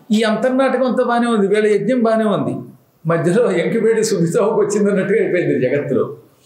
ఈ అంతర్నాటకం అంతా బాగానే ఉంది వీళ్ళ యజ్ఞం బాగానే ఉంది మధ్యలో ఎంకిపేడి సుభిసావుకు వచ్చిందన్నట్టుగా అయిపోయింది జగత్తులో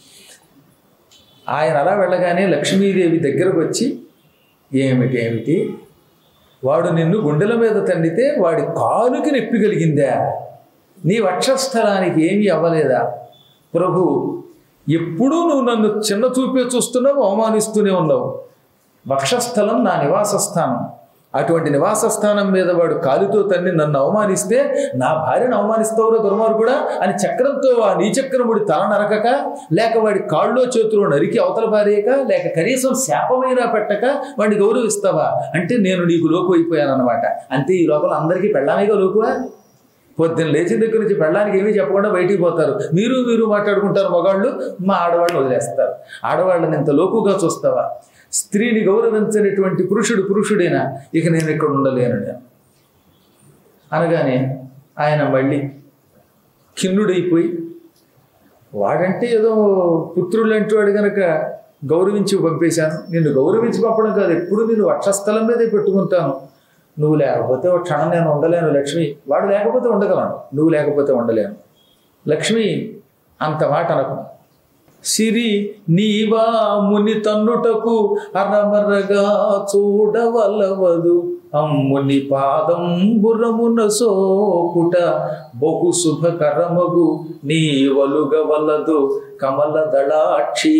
ఆయన అలా వెళ్ళగానే లక్ష్మీదేవి దగ్గరకు వచ్చి ఏమిటి ఏమిటి వాడు నిన్ను గుండెల మీద తండితే వాడి కాలుకి నొప్పి కలిగిందా నీ వక్షస్థలానికి ఏమీ అవ్వలేదా ప్రభు ఎప్పుడూ నువ్వు నన్ను చిన్న చూపే చూస్తున్నావు అవమానిస్తూనే ఉన్నావు వక్షస్థలం నా నివాస స్థానం అటువంటి నివాస స్థానం మీద వాడు కాలుతో తన్ని నన్ను అవమానిస్తే నా భార్యను అవమానిస్తావురా దుర్మార్గుడా అని చక్రంతో ఆ నీచక్రముడి తల నరకక లేక వాడి కాళ్ళలో చేతులు నరికి అవతల పారేయక లేక కనీసం శాపమైనా పెట్టక వాడిని గౌరవిస్తావా అంటే నేను నీకు లోకు అయిపోయానన్నమాట అంతే ఈ లోపల అందరికీ పెళ్ళామేగా లోకువా పొద్దున్న లేచిన దగ్గర నుంచి పెళ్ళానికి ఏమీ చెప్పకుండా బయటికి పోతారు మీరు మీరు మాట్లాడుకుంటారు మగాళ్ళు మా ఆడవాళ్ళని వదిలేస్తారు ఆడవాళ్ళని ఇంత లోకుగా చూస్తావా స్త్రీని గౌరవించనటువంటి పురుషుడు పురుషుడేనా ఇక నేను ఇక్కడ ఉండలేను నేను అనగానే ఆయన మళ్ళీ ఖిన్నుడైపోయి వాడంటే ఏదో పుత్రుడు లాంటి వాడు గనక గౌరవించి పంపేశాను నిన్ను గౌరవించి పంపడం కాదు ఎప్పుడు నేను వక్షస్థలం మీదే పెట్టుకుంటాను నువ్వు లేకపోతే ఒక క్షణం నేను ఉండలేను లక్ష్మి వాడు లేకపోతే ఉండగలను నువ్వు లేకపోతే ఉండలేను లక్ష్మి అంత మాట అనకు సిరి నీవా ముని తన్నుటకు అరమరగా చూడవలవదు అమ్ముని పాదం బురమున సోకుట బహు శుభకరమగు నీ వలుగవలదు కమల దళాక్షి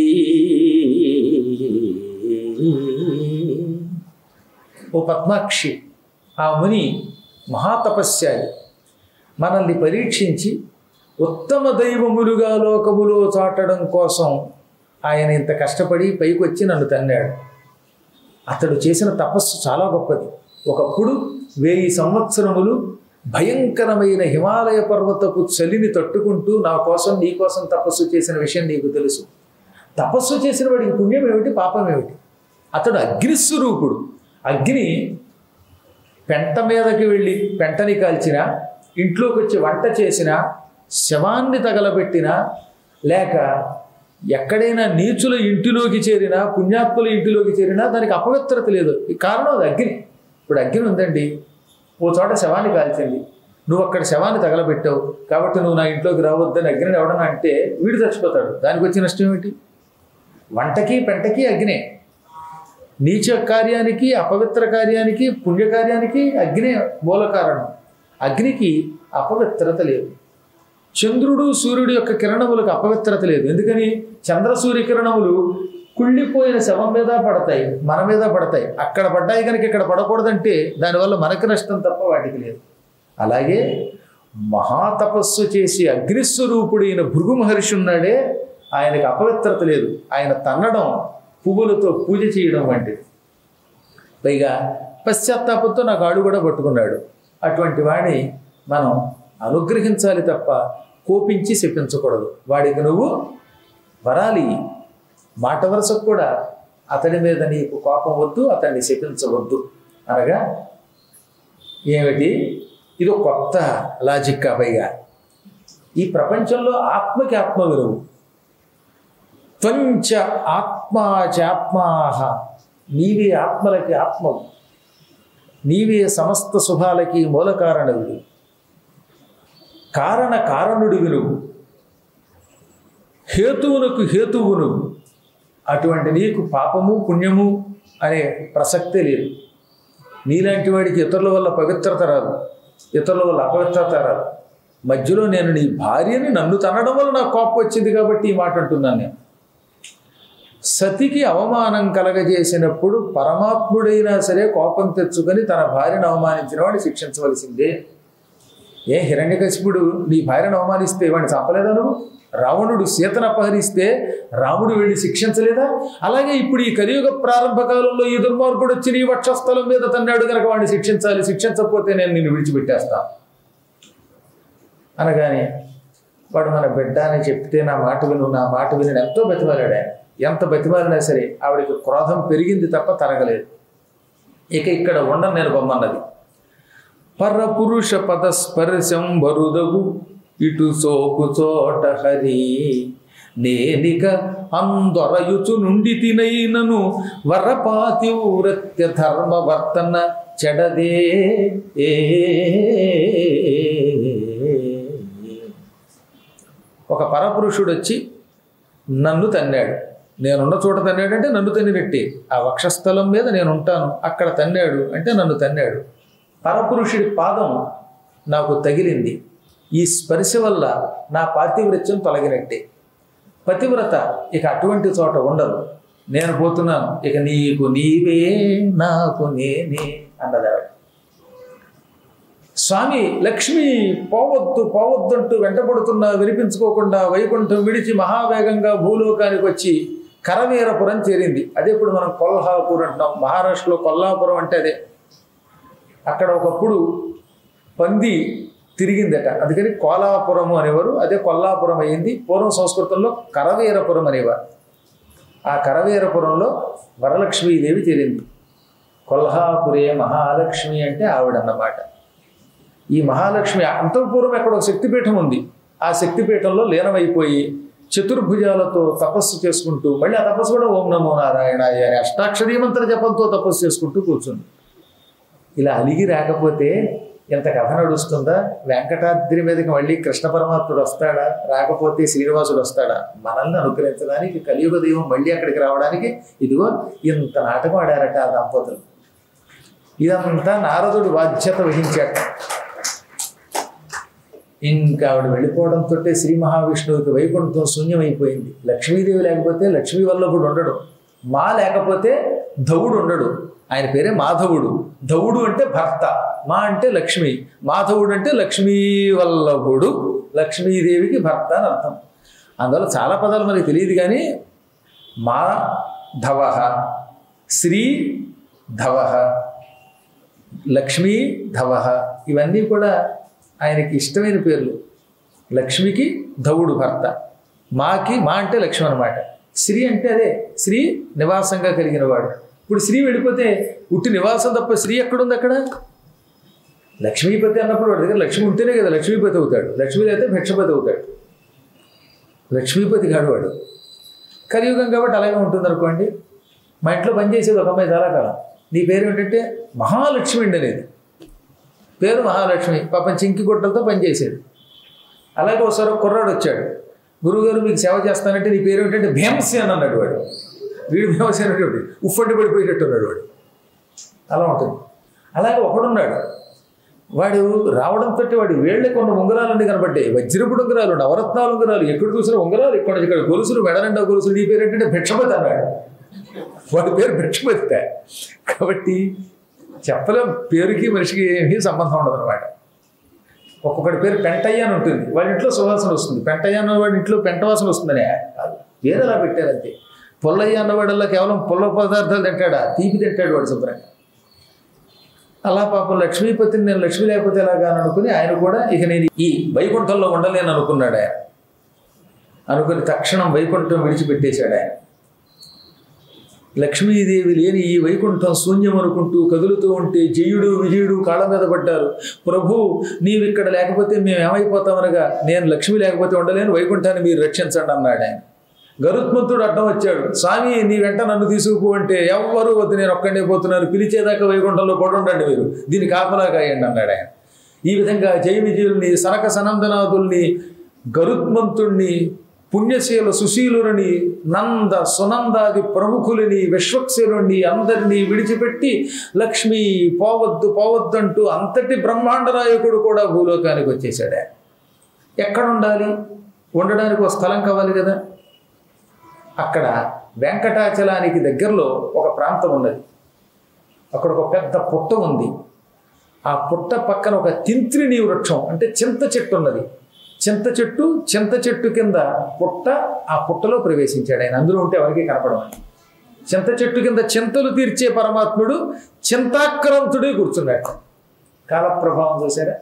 ఓ పద్మాక్షి ఆ ముని మహాతపస్యాలి మనల్ని పరీక్షించి ఉత్తమ దైవములుగా లోకములో చాటడం కోసం ఆయన ఇంత కష్టపడి పైకి వచ్చి నన్ను తన్నాడు అతడు చేసిన తపస్సు చాలా గొప్పది ఒకప్పుడు వెయ్యి సంవత్సరములు భయంకరమైన హిమాలయ పర్వతపు చలిని తట్టుకుంటూ నా కోసం నీ కోసం తపస్సు చేసిన విషయం నీకు తెలుసు తపస్సు చేసిన వాడికి పుణ్యం ఏమిటి పాపం ఏమిటి అతడు అగ్నిస్వరూపుడు అగ్ని పెంట మీదకి వెళ్ళి పెంటని కాల్చిన ఇంట్లోకి వచ్చి వంట చేసిన శవాన్ని తగలబెట్టినా లేక ఎక్కడైనా నీచుల ఇంటిలోకి చేరినా పుణ్యాత్ముల ఇంటిలోకి చేరినా దానికి అపవిత్రత లేదు ఈ కారణం అది అగ్ని ఇప్పుడు అగ్ని ఉందండి ఓ చోట శవాన్ని కాల్చింది నువ్వు అక్కడ శవాన్ని తగలబెట్టావు కాబట్టి నువ్వు నా ఇంట్లోకి రావద్దని అగ్నిని ఎవడన్నా అంటే వీడు చచ్చిపోతాడు దానికి వచ్చే నష్టం ఏమిటి వంటకి పెంటకి అగ్నే నీచ కార్యానికి అపవిత్ర కార్యానికి పుణ్యకార్యానికి అగ్నే మూల కారణం అగ్నికి అపవిత్రత లేదు చంద్రుడు సూర్యుడు యొక్క కిరణములకు అపవిత్రత లేదు ఎందుకని చంద్ర సూర్య కిరణములు కుళ్ళిపోయిన శవం మీద పడతాయి మన మీద పడతాయి అక్కడ పడ్డాయి కనుక ఇక్కడ పడకూడదంటే దానివల్ల మనకి నష్టం తప్ప వాటికి లేదు అలాగే మహాతపస్సు చేసి అగ్నిస్వరూపుడైన భృగు మహర్షి ఉన్నాడే ఆయనకి అపవిత్రత లేదు ఆయన తన్నడం పువ్వులతో పూజ చేయడం వంటిది పైగా పశ్చాత్తాపంతో నాకు ఆడు కూడా పట్టుకున్నాడు అటువంటి వాడిని మనం అనుగ్రహించాలి తప్ప కోపించి శపించకూడదు వాడికి నువ్వు వరాలి మాట వరుసకు కూడా అతడి మీద నీకు కోపం వద్దు అతన్ని శపించవద్దు అనగా ఏమిటి ఇది ఒక కొత్త లాజిక్ పైగా ఈ ప్రపంచంలో ఆత్మకి ఆత్మ విలువ త్వంచ ఆత్మాచాత్మాహ నీవే ఆత్మలకి ఆత్మవు నీవే సమస్త శుభాలకి మూల కారణుడు కారణ కారణుడివి నువ్వు హేతువునకు హేతువు నువ్వు అటువంటి నీకు పాపము పుణ్యము అనే ప్రసక్తే లేదు నీలాంటి వాడికి ఇతరుల వల్ల పవిత్రత రాదు ఇతరుల వల్ల అపవిత్రత రాదు మధ్యలో నేను నీ భార్యని నన్ను తనడం వల్ల నాకు కోపం వచ్చింది కాబట్టి ఈ మాట అంటున్నాను నేను సతికి అవమానం కలగజేసినప్పుడు పరమాత్ముడైనా సరే కోపం తెచ్చుకొని తన భార్యను అవమానించిన వాడిని శిక్షించవలసిందే ఏ హిరణ్యకశిపుడు నీ భార్యను అవమానిస్తే వాడిని చంపలేదా నువ్వు రావణుడు సీతను అపహరిస్తే రాముడు వెళ్ళి శిక్షించలేదా అలాగే ఇప్పుడు ఈ కలియుగ ప్రారంభ కాలంలో ఈ దుర్మార్గుడు వచ్చి నీ వక్షస్థలం మీద తన్నాడు కనుక వాడిని శిక్షించాలి శిక్షించకపోతే నేను నిన్ను విడిచిపెట్టేస్తా అనగానే వాడు మన బిడ్డ అని చెప్తే నా మాట విను నా మాట విని ఎంతో బతిమాలాడు ఆయన ఎంత బతిమాలినా సరే ఆవిడకి క్రోధం పెరిగింది తప్ప తరగలేదు ఇక ఇక్కడ ఉండను నేను బొమ్మన్నది పరపురుష పదస్పర్శం వరుదగు ఇటు సోకు చోట హరి నేనిక అందొరయుచు నుండి తినైనను వరపాతివ్రత్య ధర్మ వర్తన చెడదే ఏ పరపురుషుడు వచ్చి నన్ను తన్నాడు నేనున్న చోట తన్నాడు అంటే నన్ను తన్నినట్టే ఆ వక్షస్థలం మీద నేను ఉంటాను అక్కడ తన్నాడు అంటే నన్ను తన్నాడు పరపురుషుడి పాదం నాకు తగిలింది ఈ స్పర్శ వల్ల నా పాతివృత్యం తొలగినట్టే పతివ్రత ఇక అటువంటి చోట ఉండదు నేను పోతున్నాను ఇక నీకు నీవే నాకు నేనే అన్నది ఆవిడ స్వామి లక్ష్మి పోవద్దు పోవద్దు అంటూ వెంటపడుతున్నా వినిపించుకోకుండా వైకుంఠం విడిచి మహావేగంగా భూలోకానికి వచ్చి కరవీరపురం చేరింది అదే ఇప్పుడు మనం కొల్హాపూర్ అంటున్నాం మహారాష్ట్రలో కొల్లాపురం అంటే అదే అక్కడ ఒకప్పుడు పంది తిరిగిందట అందుకని కోలాపురము అనేవారు అదే కొల్లాపురం అయింది పూర్వం సంస్కృతంలో కరవీరపురం అనేవారు ఆ కరవీరపురంలో వరలక్ష్మీదేవి చేరింది కొల్హాపురే మహాలక్ష్మి అంటే ఆవిడన్నమాట ఈ మహాలక్ష్మి అంతఃపూర్వం ఎక్కడ ఒక శక్తిపీఠం ఉంది ఆ శక్తిపీఠంలో లీనమైపోయి చతుర్భుజాలతో తపస్సు చేసుకుంటూ మళ్ళీ ఆ తపస్సు కూడా ఓం నమో నారాయణాయ అని అష్టాక్షరీ మంత్ర జపంతో తపస్సు చేసుకుంటూ కూర్చుంది ఇలా అలిగి రాకపోతే ఎంత కథ నడుస్తుందా వెంకటాద్రి మీదకి మళ్ళీ కృష్ణ పరమాత్ముడు వస్తాడా రాకపోతే శ్రీనివాసుడు వస్తాడా మనల్ని అనుగ్రహించడానికి కలియుగ దైవం మళ్ళీ అక్కడికి రావడానికి ఇదిగో ఇంత నాటకం ఆడారట ఆ దంపతులు ఇదంతా నారదుడు బాధ్యత వహించాట ఇంకా ఆవిడ వెళ్ళిపోవడంతో శ్రీ మహావిష్ణువుకి వైకుంఠం శూన్యమైపోయింది లక్ష్మీదేవి లేకపోతే లక్ష్మీ వల్లభుడు ఉండడు మా లేకపోతే ధవుడు ఉండడు ఆయన పేరే మాధవుడు ధవుడు అంటే భర్త మా అంటే లక్ష్మి మాధవుడు అంటే లక్ష్మీ వల్లభుడు లక్ష్మీదేవికి భర్త అని అర్థం అందువల్ల చాలా పదాలు మనకి తెలియదు కానీ మా ధవ శ్రీ ధవ లక్ష్మీ ధవ ఇవన్నీ కూడా ఆయనకి ఇష్టమైన పేర్లు లక్ష్మికి ధవుడు భర్త మాకి మా అంటే లక్ష్మి అనమాట శ్రీ అంటే అదే శ్రీ నివాసంగా కలిగిన వాడు ఇప్పుడు శ్రీ వెళ్ళిపోతే ఉట్టి నివాసం తప్ప శ్రీ ఎక్కడుంది అక్కడ లక్ష్మీపతి అన్నప్పుడు వాడి దగ్గర లక్ష్మి ఉంటేనే కదా లక్ష్మీపతి అవుతాడు లక్ష్మీ అయితే భిక్షపతి అవుతాడు లక్ష్మీపతి కాడు వాడు కలియుగం కాబట్టి అలాగే ఉంటుంది అనుకోండి మా ఇంట్లో పనిచేసేది ఒక అమ్మాయి చాలా కాలం నీ పేరు ఏంటంటే మహాలక్ష్మి అండి అనేది పేరు మహాలక్ష్మి పాపం చింకి గుట్టలతో పనిచేసేది అలాగే ఒకసారి ఒక కుర్రాడు వచ్చాడు గురువుగారు మీకు సేవ చేస్తానంటే నీ పేరు ఏంటంటే భీమసి అని అన్నాడు వాడు వీడు భీమసి అనేటువంటి ఉఫ్ఫండి పడిపోయేటట్టు ఉన్నాడు వాడు అలా ఉంటుంది అలాగే ఒకడున్నాడు వాడు రావడంతో వాడి వేళ్ళ కొన్ని ఉంగరాలన్నీ కనబడ్డాయి వజ్రపుడు ఉంగరాలు నవరత్నాలు ఉంగరాలు ఎక్కడ చూసినా ఉంగరాలు ఇక్కడ ఇక్కడ గొలుసులు మెడనిండా గొలుసులు నీ పేరు ఏంటంటే భిక్షపతి అన్నాడు వాడి పేరు భిక్షపతి కాబట్టి చెప్పలేం పేరుకి మనిషికి ఏమీ సంబంధం ఉండదు అనమాట ఒక్కొక్కటి పేరు పెంటయ్య అని ఉంటుంది వాడి ఇంట్లో సువాసన వస్తుంది పెంటయ్య అన్న వాడి ఇంట్లో పెంట వాసన వస్తుందనే కాదు వేరేలా పెట్టారంతే పుల్లయ్య అన్నవాడల్లా కేవలం పుల్ల పదార్థాలు తింటాడా తీపి తింటాడు వాడు శుభ్రంగా అలా పాపం లక్ష్మీపతిని నేను లక్ష్మి లేకపోతే ఎలాగా అని అనుకుని ఆయన కూడా ఇక నేను ఈ వైకుంఠంలో ఉండలేను అనుకున్నాడు ఆయన అనుకుని తక్షణం వైకుంఠం విడిచిపెట్టేశాడు ఆయన లక్ష్మీదేవి లేని ఈ వైకుంఠం శూన్యం అనుకుంటూ కదులుతూ ఉంటే జయుడు విజయుడు కాళ్ళ మీద పడ్డారు ప్రభు నీవు ఇక్కడ లేకపోతే మేము ఏమైపోతామనగా నేను లక్ష్మి లేకపోతే ఉండలేను వైకుంఠాన్ని మీరు రక్షించండి అన్నాడు ఆయన గరుత్మంతుడు అడ్డం వచ్చాడు స్వామి నీ వెంట నన్ను తీసుకుపో అంటే ఎవ్వరూ వద్దు నేను ఒక్కడే పోతున్నాను పిలిచేదాకా వైకుంఠంలో పడి ఉండండి మీరు దీన్ని కాపలా కాయండి అన్నాడు ఆయన ఈ విధంగా జయ విజయుల్ని సనక సనందనాథుల్ని గరుత్మంతుణ్ణి పుణ్యశీల సుశీలుని నంద సునందాది ప్రముఖులని విశ్వక్సేనుణ్ణి అందరినీ విడిచిపెట్టి లక్ష్మి పోవద్దు పోవద్దు అంటూ అంతటి బ్రహ్మాండ నాయకుడు కూడా భూలోకానికి వచ్చేసాడు ఆయన ఎక్కడ ఉండాలి ఉండడానికి ఒక స్థలం కావాలి కదా అక్కడ వెంకటాచలానికి దగ్గరలో ఒక ప్రాంతం ఉన్నది అక్కడ ఒక పెద్ద పుట్ట ఉంది ఆ పుట్ట పక్కన ఒక తింత్రిని వృక్షం అంటే చింత చెట్టు ఉన్నది చింత చెట్టు చింత చెట్టు కింద పుట్ట ఆ పుట్టలో ప్రవేశించాడు ఆయన అందులో ఉంటే ఎవరికి కనపడమని చింత చెట్టు కింద చింతలు తీర్చే పరమాత్ముడు చింతాక్రాంతుడే కూర్చున్నాడు కాలప్రభావం చూసారా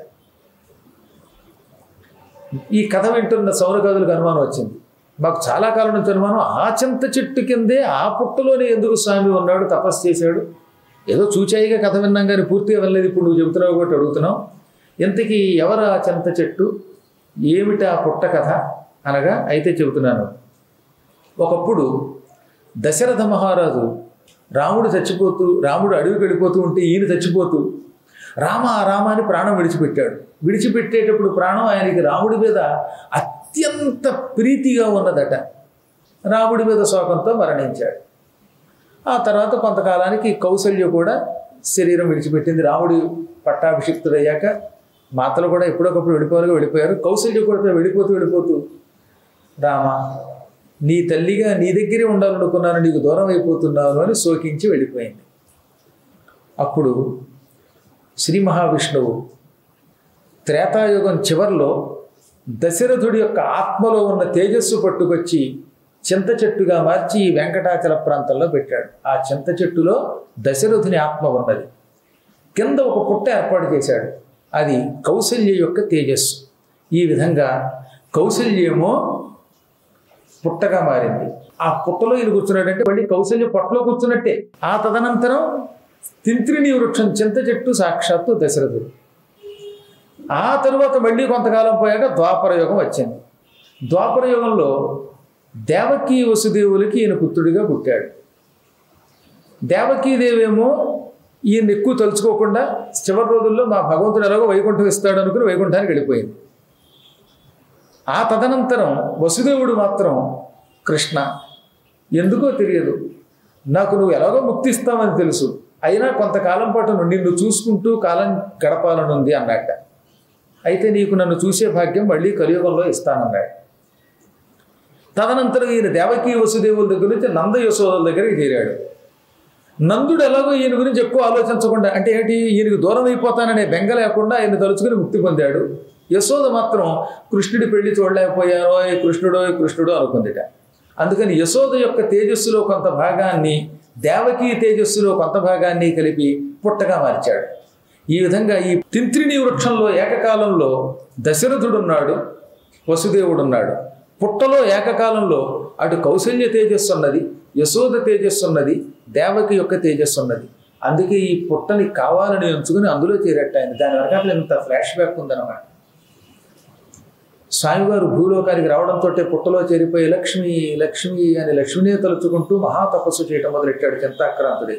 ఈ కథ వింటున్న సౌరగాదులకు అనుమానం వచ్చింది మాకు చాలా కాలం నుంచి అనుమానం ఆ చింత చెట్టు కిందే ఆ పుట్టలోనే ఎందుకు స్వామి ఉన్నాడు తపస్సు చేశాడు ఏదో చూచాయిగా కథ విన్నాం కానీ పూర్తిగా వెళ్ళలేదు ఇప్పుడు నువ్వు చెబుతున్నావు కాబట్టి అడుగుతున్నావు ఇంతకీ ఎవరు ఆ చింత చెట్టు ఏమిటి ఆ పుట్ట కథ అనగా అయితే చెబుతున్నాను ఒకప్పుడు దశరథ మహారాజు రాముడు చచ్చిపోతూ రాముడు అడవికి వెళ్ళిపోతూ ఉంటే ఈయన చచ్చిపోతూ రామ రామ అని ప్రాణం విడిచిపెట్టాడు విడిచిపెట్టేటప్పుడు ప్రాణం ఆయనకి రాముడి మీద అత్యంత ప్రీతిగా ఉన్నదట రాముడి మీద శోకంతో మరణించాడు ఆ తర్వాత కొంతకాలానికి కౌసల్య కూడా శరీరం విడిచిపెట్టింది రాముడి పట్టాభిషిక్తుడయ్యాక మాతలు కూడా ఎప్పుడొకప్పుడు వెళ్ళిపోయారు వెళ్ళిపోయారు కౌసల్య కూడా వెళ్ళిపోతూ వెళ్ళిపోతూ రామ నీ తల్లిగా నీ దగ్గరే ఉండాలనుకున్నాను నీకు దూరం అయిపోతున్నాను అని శోకించి వెళ్ళిపోయింది అప్పుడు శ్రీ మహావిష్ణువు త్రేతాయుగం చివర్లో దశరథుడి యొక్క ఆత్మలో ఉన్న తేజస్సు పట్టుకొచ్చి చింత చెట్టుగా మార్చి ఈ వెంకటాచల ప్రాంతంలో పెట్టాడు ఆ చింత చెట్టులో దశరథుని ఆత్మ ఉన్నది కింద ఒక పుట్ట ఏర్పాటు చేశాడు అది కౌసల్య యొక్క తేజస్సు ఈ విధంగా కౌసల్యేమో పుట్టగా మారింది ఆ పుట్టలో ఈయన కూర్చున్నాడంటే మళ్ళీ కౌసల్య పొట్టలో కూర్చున్నట్టే ఆ తదనంతరం తింత్రిని వృక్షం చింత చెట్టు సాక్షాత్తు దశరథుడు ఆ తరువాత మళ్ళీ కొంతకాలం పోయాక ద్వాపర యుగం వచ్చింది ద్వాపర యుగంలో దేవకీ వసుదేవులకి ఈయన పుత్రుడిగా పుట్టాడు దేవకీదేవేమో ఈయన ఎక్కువ తలుచుకోకుండా చివరి రోజుల్లో మా భగవంతుడు ఎలాగో వైకుంఠం ఇస్తాడు అనుకుని వైకుంఠానికి వెళ్ళిపోయింది ఆ తదనంతరం వసుదేవుడు మాత్రం కృష్ణ ఎందుకో తెలియదు నాకు నువ్వు ఎలాగో ముక్తి ఇస్తావని తెలుసు అయినా కొంతకాలం పాటు నిన్ను చూసుకుంటూ కాలం గడపాలని ఉంది అన్నట్ట అయితే నీకు నన్ను చూసే భాగ్యం మళ్ళీ కలియుగంలో ఇస్తానన్నాడు తదనంతరం ఈయన దేవకీ వసుదేవుల దగ్గర నుంచి నంద యశోదల దగ్గరికి చేరాడు నందుడు ఎలాగో ఈయన గురించి ఎక్కువ ఆలోచించకుండా అంటే ఏంటి ఈయనకు దూరం అయిపోతాననే బెంగ లేకుండా ఆయన తలుచుకుని ముక్తి పొందాడు యశోద మాత్రం కృష్ణుడి పెళ్లి చూడలేకపోయారో ఏ కృష్ణుడో ఏ కృష్ణుడో అనుకుందిట అందుకని యశోద యొక్క తేజస్సులో కొంత భాగాన్ని దేవకీ తేజస్సులో కొంత భాగాన్ని కలిపి పుట్టగా మార్చాడు ఈ విధంగా ఈ తింత్రిణి వృక్షంలో ఏకకాలంలో దశరథుడున్నాడు వసుదేవుడున్నాడు పుట్టలో ఏకకాలంలో అటు కౌశల్య తేజస్సు ఉన్నది యశోద తేజస్సు ఉన్నది దేవకి యొక్క తేజస్సు ఉన్నది అందుకే ఈ పుట్టని కావాలని ఎంచుకుని అందులో చేరట్టు ఆయన దాని వెనకాల ఇంత ఫ్లాష్ బ్యాక్ ఉందన్నమాట స్వామివారు భూలోకానికి రావడంతో పుట్టలో చేరిపోయి లక్ష్మి లక్ష్మి అని లక్ష్మినే తలుచుకుంటూ మహాతపస్సు చేయటం మొదలెట్టాడు చింతాక్రాంతుడి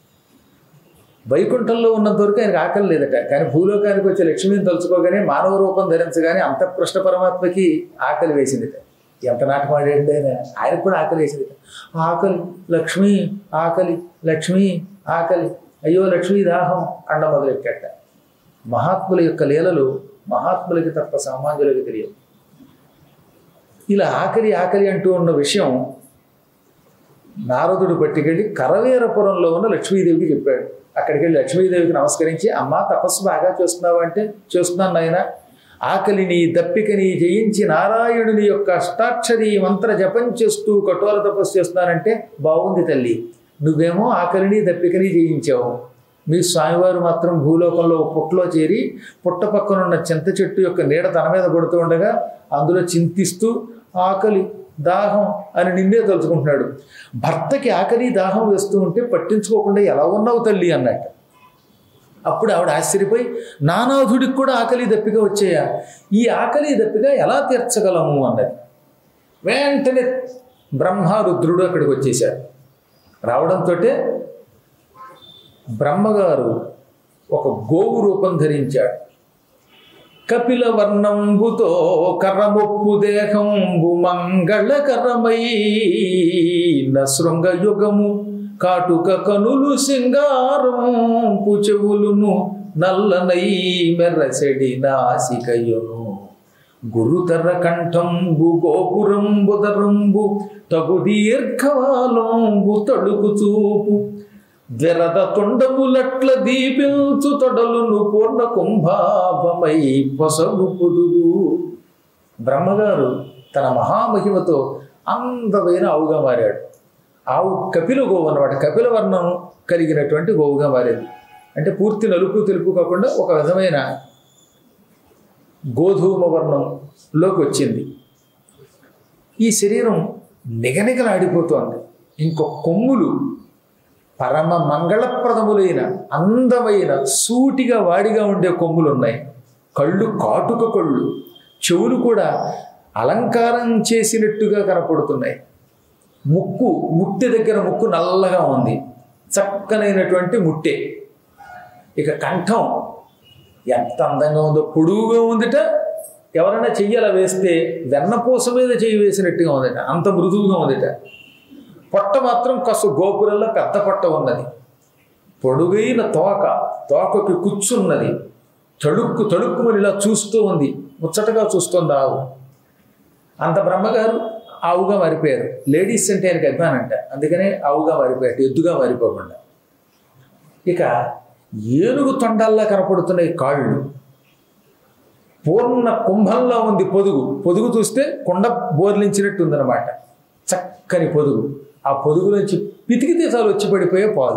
వైకుంఠంలో ఉన్నంత వరకు ఆయనకు ఆకలి లేదట కానీ భూలోకానికి వచ్చే లక్ష్మిని తలుచుకోగానే మానవ రూపం ధరించగానే అంతఃపృష్ఠ పరమాత్మకి ఆకలి వేసిందిట ఎంత నాటకం ఆడాడు ఆయన ఆయనకు కూడా ఆకలి వేసింది ఆకలి లక్ష్మి ఆకలి లక్ష్మి ఆకలి అయ్యో లక్ష్మీ దాహం అండ మొదలెట్టాట మహాత్ముల యొక్క లీలలు మహాత్ములకి తప్ప సామాన్యులకి తెలియవు ఇలా ఆకలి ఆకలి అంటూ ఉన్న విషయం నారదుడు పట్టుకెళ్ళి కరవేరపురంలో ఉన్న లక్ష్మీదేవికి చెప్పాడు అక్కడికి వెళ్ళి లక్ష్మీదేవికి నమస్కరించి అమ్మా తపస్సు బాగా చేస్తున్నావు అంటే చేస్తున్నాను నాయన ఆకలిని దప్పికని జయించి నారాయణుని యొక్క అష్టాక్షరి మంత్ర జపం చేస్తూ కఠోర తపస్సు చేస్తున్నానంటే బాగుంది తల్లి నువ్వేమో ఆకలిని దప్పికని జయించావు మీ స్వామివారు మాత్రం భూలోకంలో ఒక పుట్టలో చేరి పుట్ట పక్కనున్న చింత చెట్టు యొక్క నీడ తన మీద పడుతూ ఉండగా అందులో చింతిస్తూ ఆకలి దాహం అని నిన్నే తలుచుకుంటున్నాడు భర్తకి ఆకలి దాహం వేస్తూ ఉంటే పట్టించుకోకుండా ఎలా ఉన్నావు తల్లి అన్నట్టు అప్పుడు ఆవిడ ఆశ్చర్యపోయి నానాథుడికి కూడా ఆకలి దప్పిక వచ్చాయా ఈ ఆకలి దప్పిక ఎలా తీర్చగలము అన్నది వెంటనే బ్రహ్మ రుద్రుడు అక్కడికి వచ్చేశారు రావడంతో బ్రహ్మగారు ఒక గోవు రూపం ధరించాడు కపిల వర్ణంబుతో కర్రమొప్పు దేహంబు మంగళకరమైన శృంగయుగము కాటుక కనులు సింగారంపు చెవులును నల్లనై మెర్రసెడి నాసికయును గురుతర కంఠంబు గోపురంబుదరంబు తగు దీర్ఘవాలంబు తడుకు చూపు ద్వెరద తొండములట్ల దీపించు తొడలును పూర్ణ కుంభాభమై పొసగు పొదుగు బ్రహ్మగారు తన మహామహిమతో అందమైన ఆవుగా మారాడు ఆవు కపిల గోవు అన్నమాట కపిల వర్ణం కలిగినటువంటి గోవుగా మారేది అంటే పూర్తి నలుపు తెలుపు కాకుండా ఒక విధమైన గోధూమ వర్ణంలోకి వచ్చింది ఈ శరీరం నిగనిగలాడిపోతోంది ఇంకో కొమ్ములు పరమ మంగళప్రదములైన అందమైన సూటిగా వాడిగా ఉండే కొమ్ములు ఉన్నాయి కళ్ళు కాటుక కళ్ళు చెవులు కూడా అలంకారం చేసినట్టుగా కనపడుతున్నాయి ముక్కు ముట్టె దగ్గర ముక్కు నల్లగా ఉంది చక్కనైనటువంటి ముట్టె ఇక కంఠం ఎంత అందంగా ఉందో పొడుగుగా ఉందిట ఎవరైనా చెయ్యి అలా వేస్తే వెన్నపూస మీద చెయ్యి వేసినట్టుగా ఉందట అంత మృదువుగా ఉందట పొట్ట మాత్రం కాస్త గోపురంలో పెద్ద పొట్ట ఉన్నది పొడుగైన తోక తోకకి కూర్చున్నది తడుక్కు తడుక్కుమని ఇలా చూస్తూ ఉంది ముచ్చటగా చూస్తుంది ఆవు అంత బ్రహ్మగారు ఆవుగా మారిపోయారు లేడీస్ అంటే ఆయనకి అభిమానంట అందుకనే ఆవుగా మారిపోయారు ఎద్దుగా మారిపోకుండా ఇక ఏనుగు తొండల్లా కనపడుతున్నాయి కాళ్ళు పూర్ణ కుంభంలో ఉంది పొదుగు పొదుగు చూస్తే కొండ బోర్లించినట్టు ఉందన్నమాట చక్కని పొదుగు ఆ పొదుగు నుంచి పితికితే చాలు వచ్చి పడిపోయే పాలు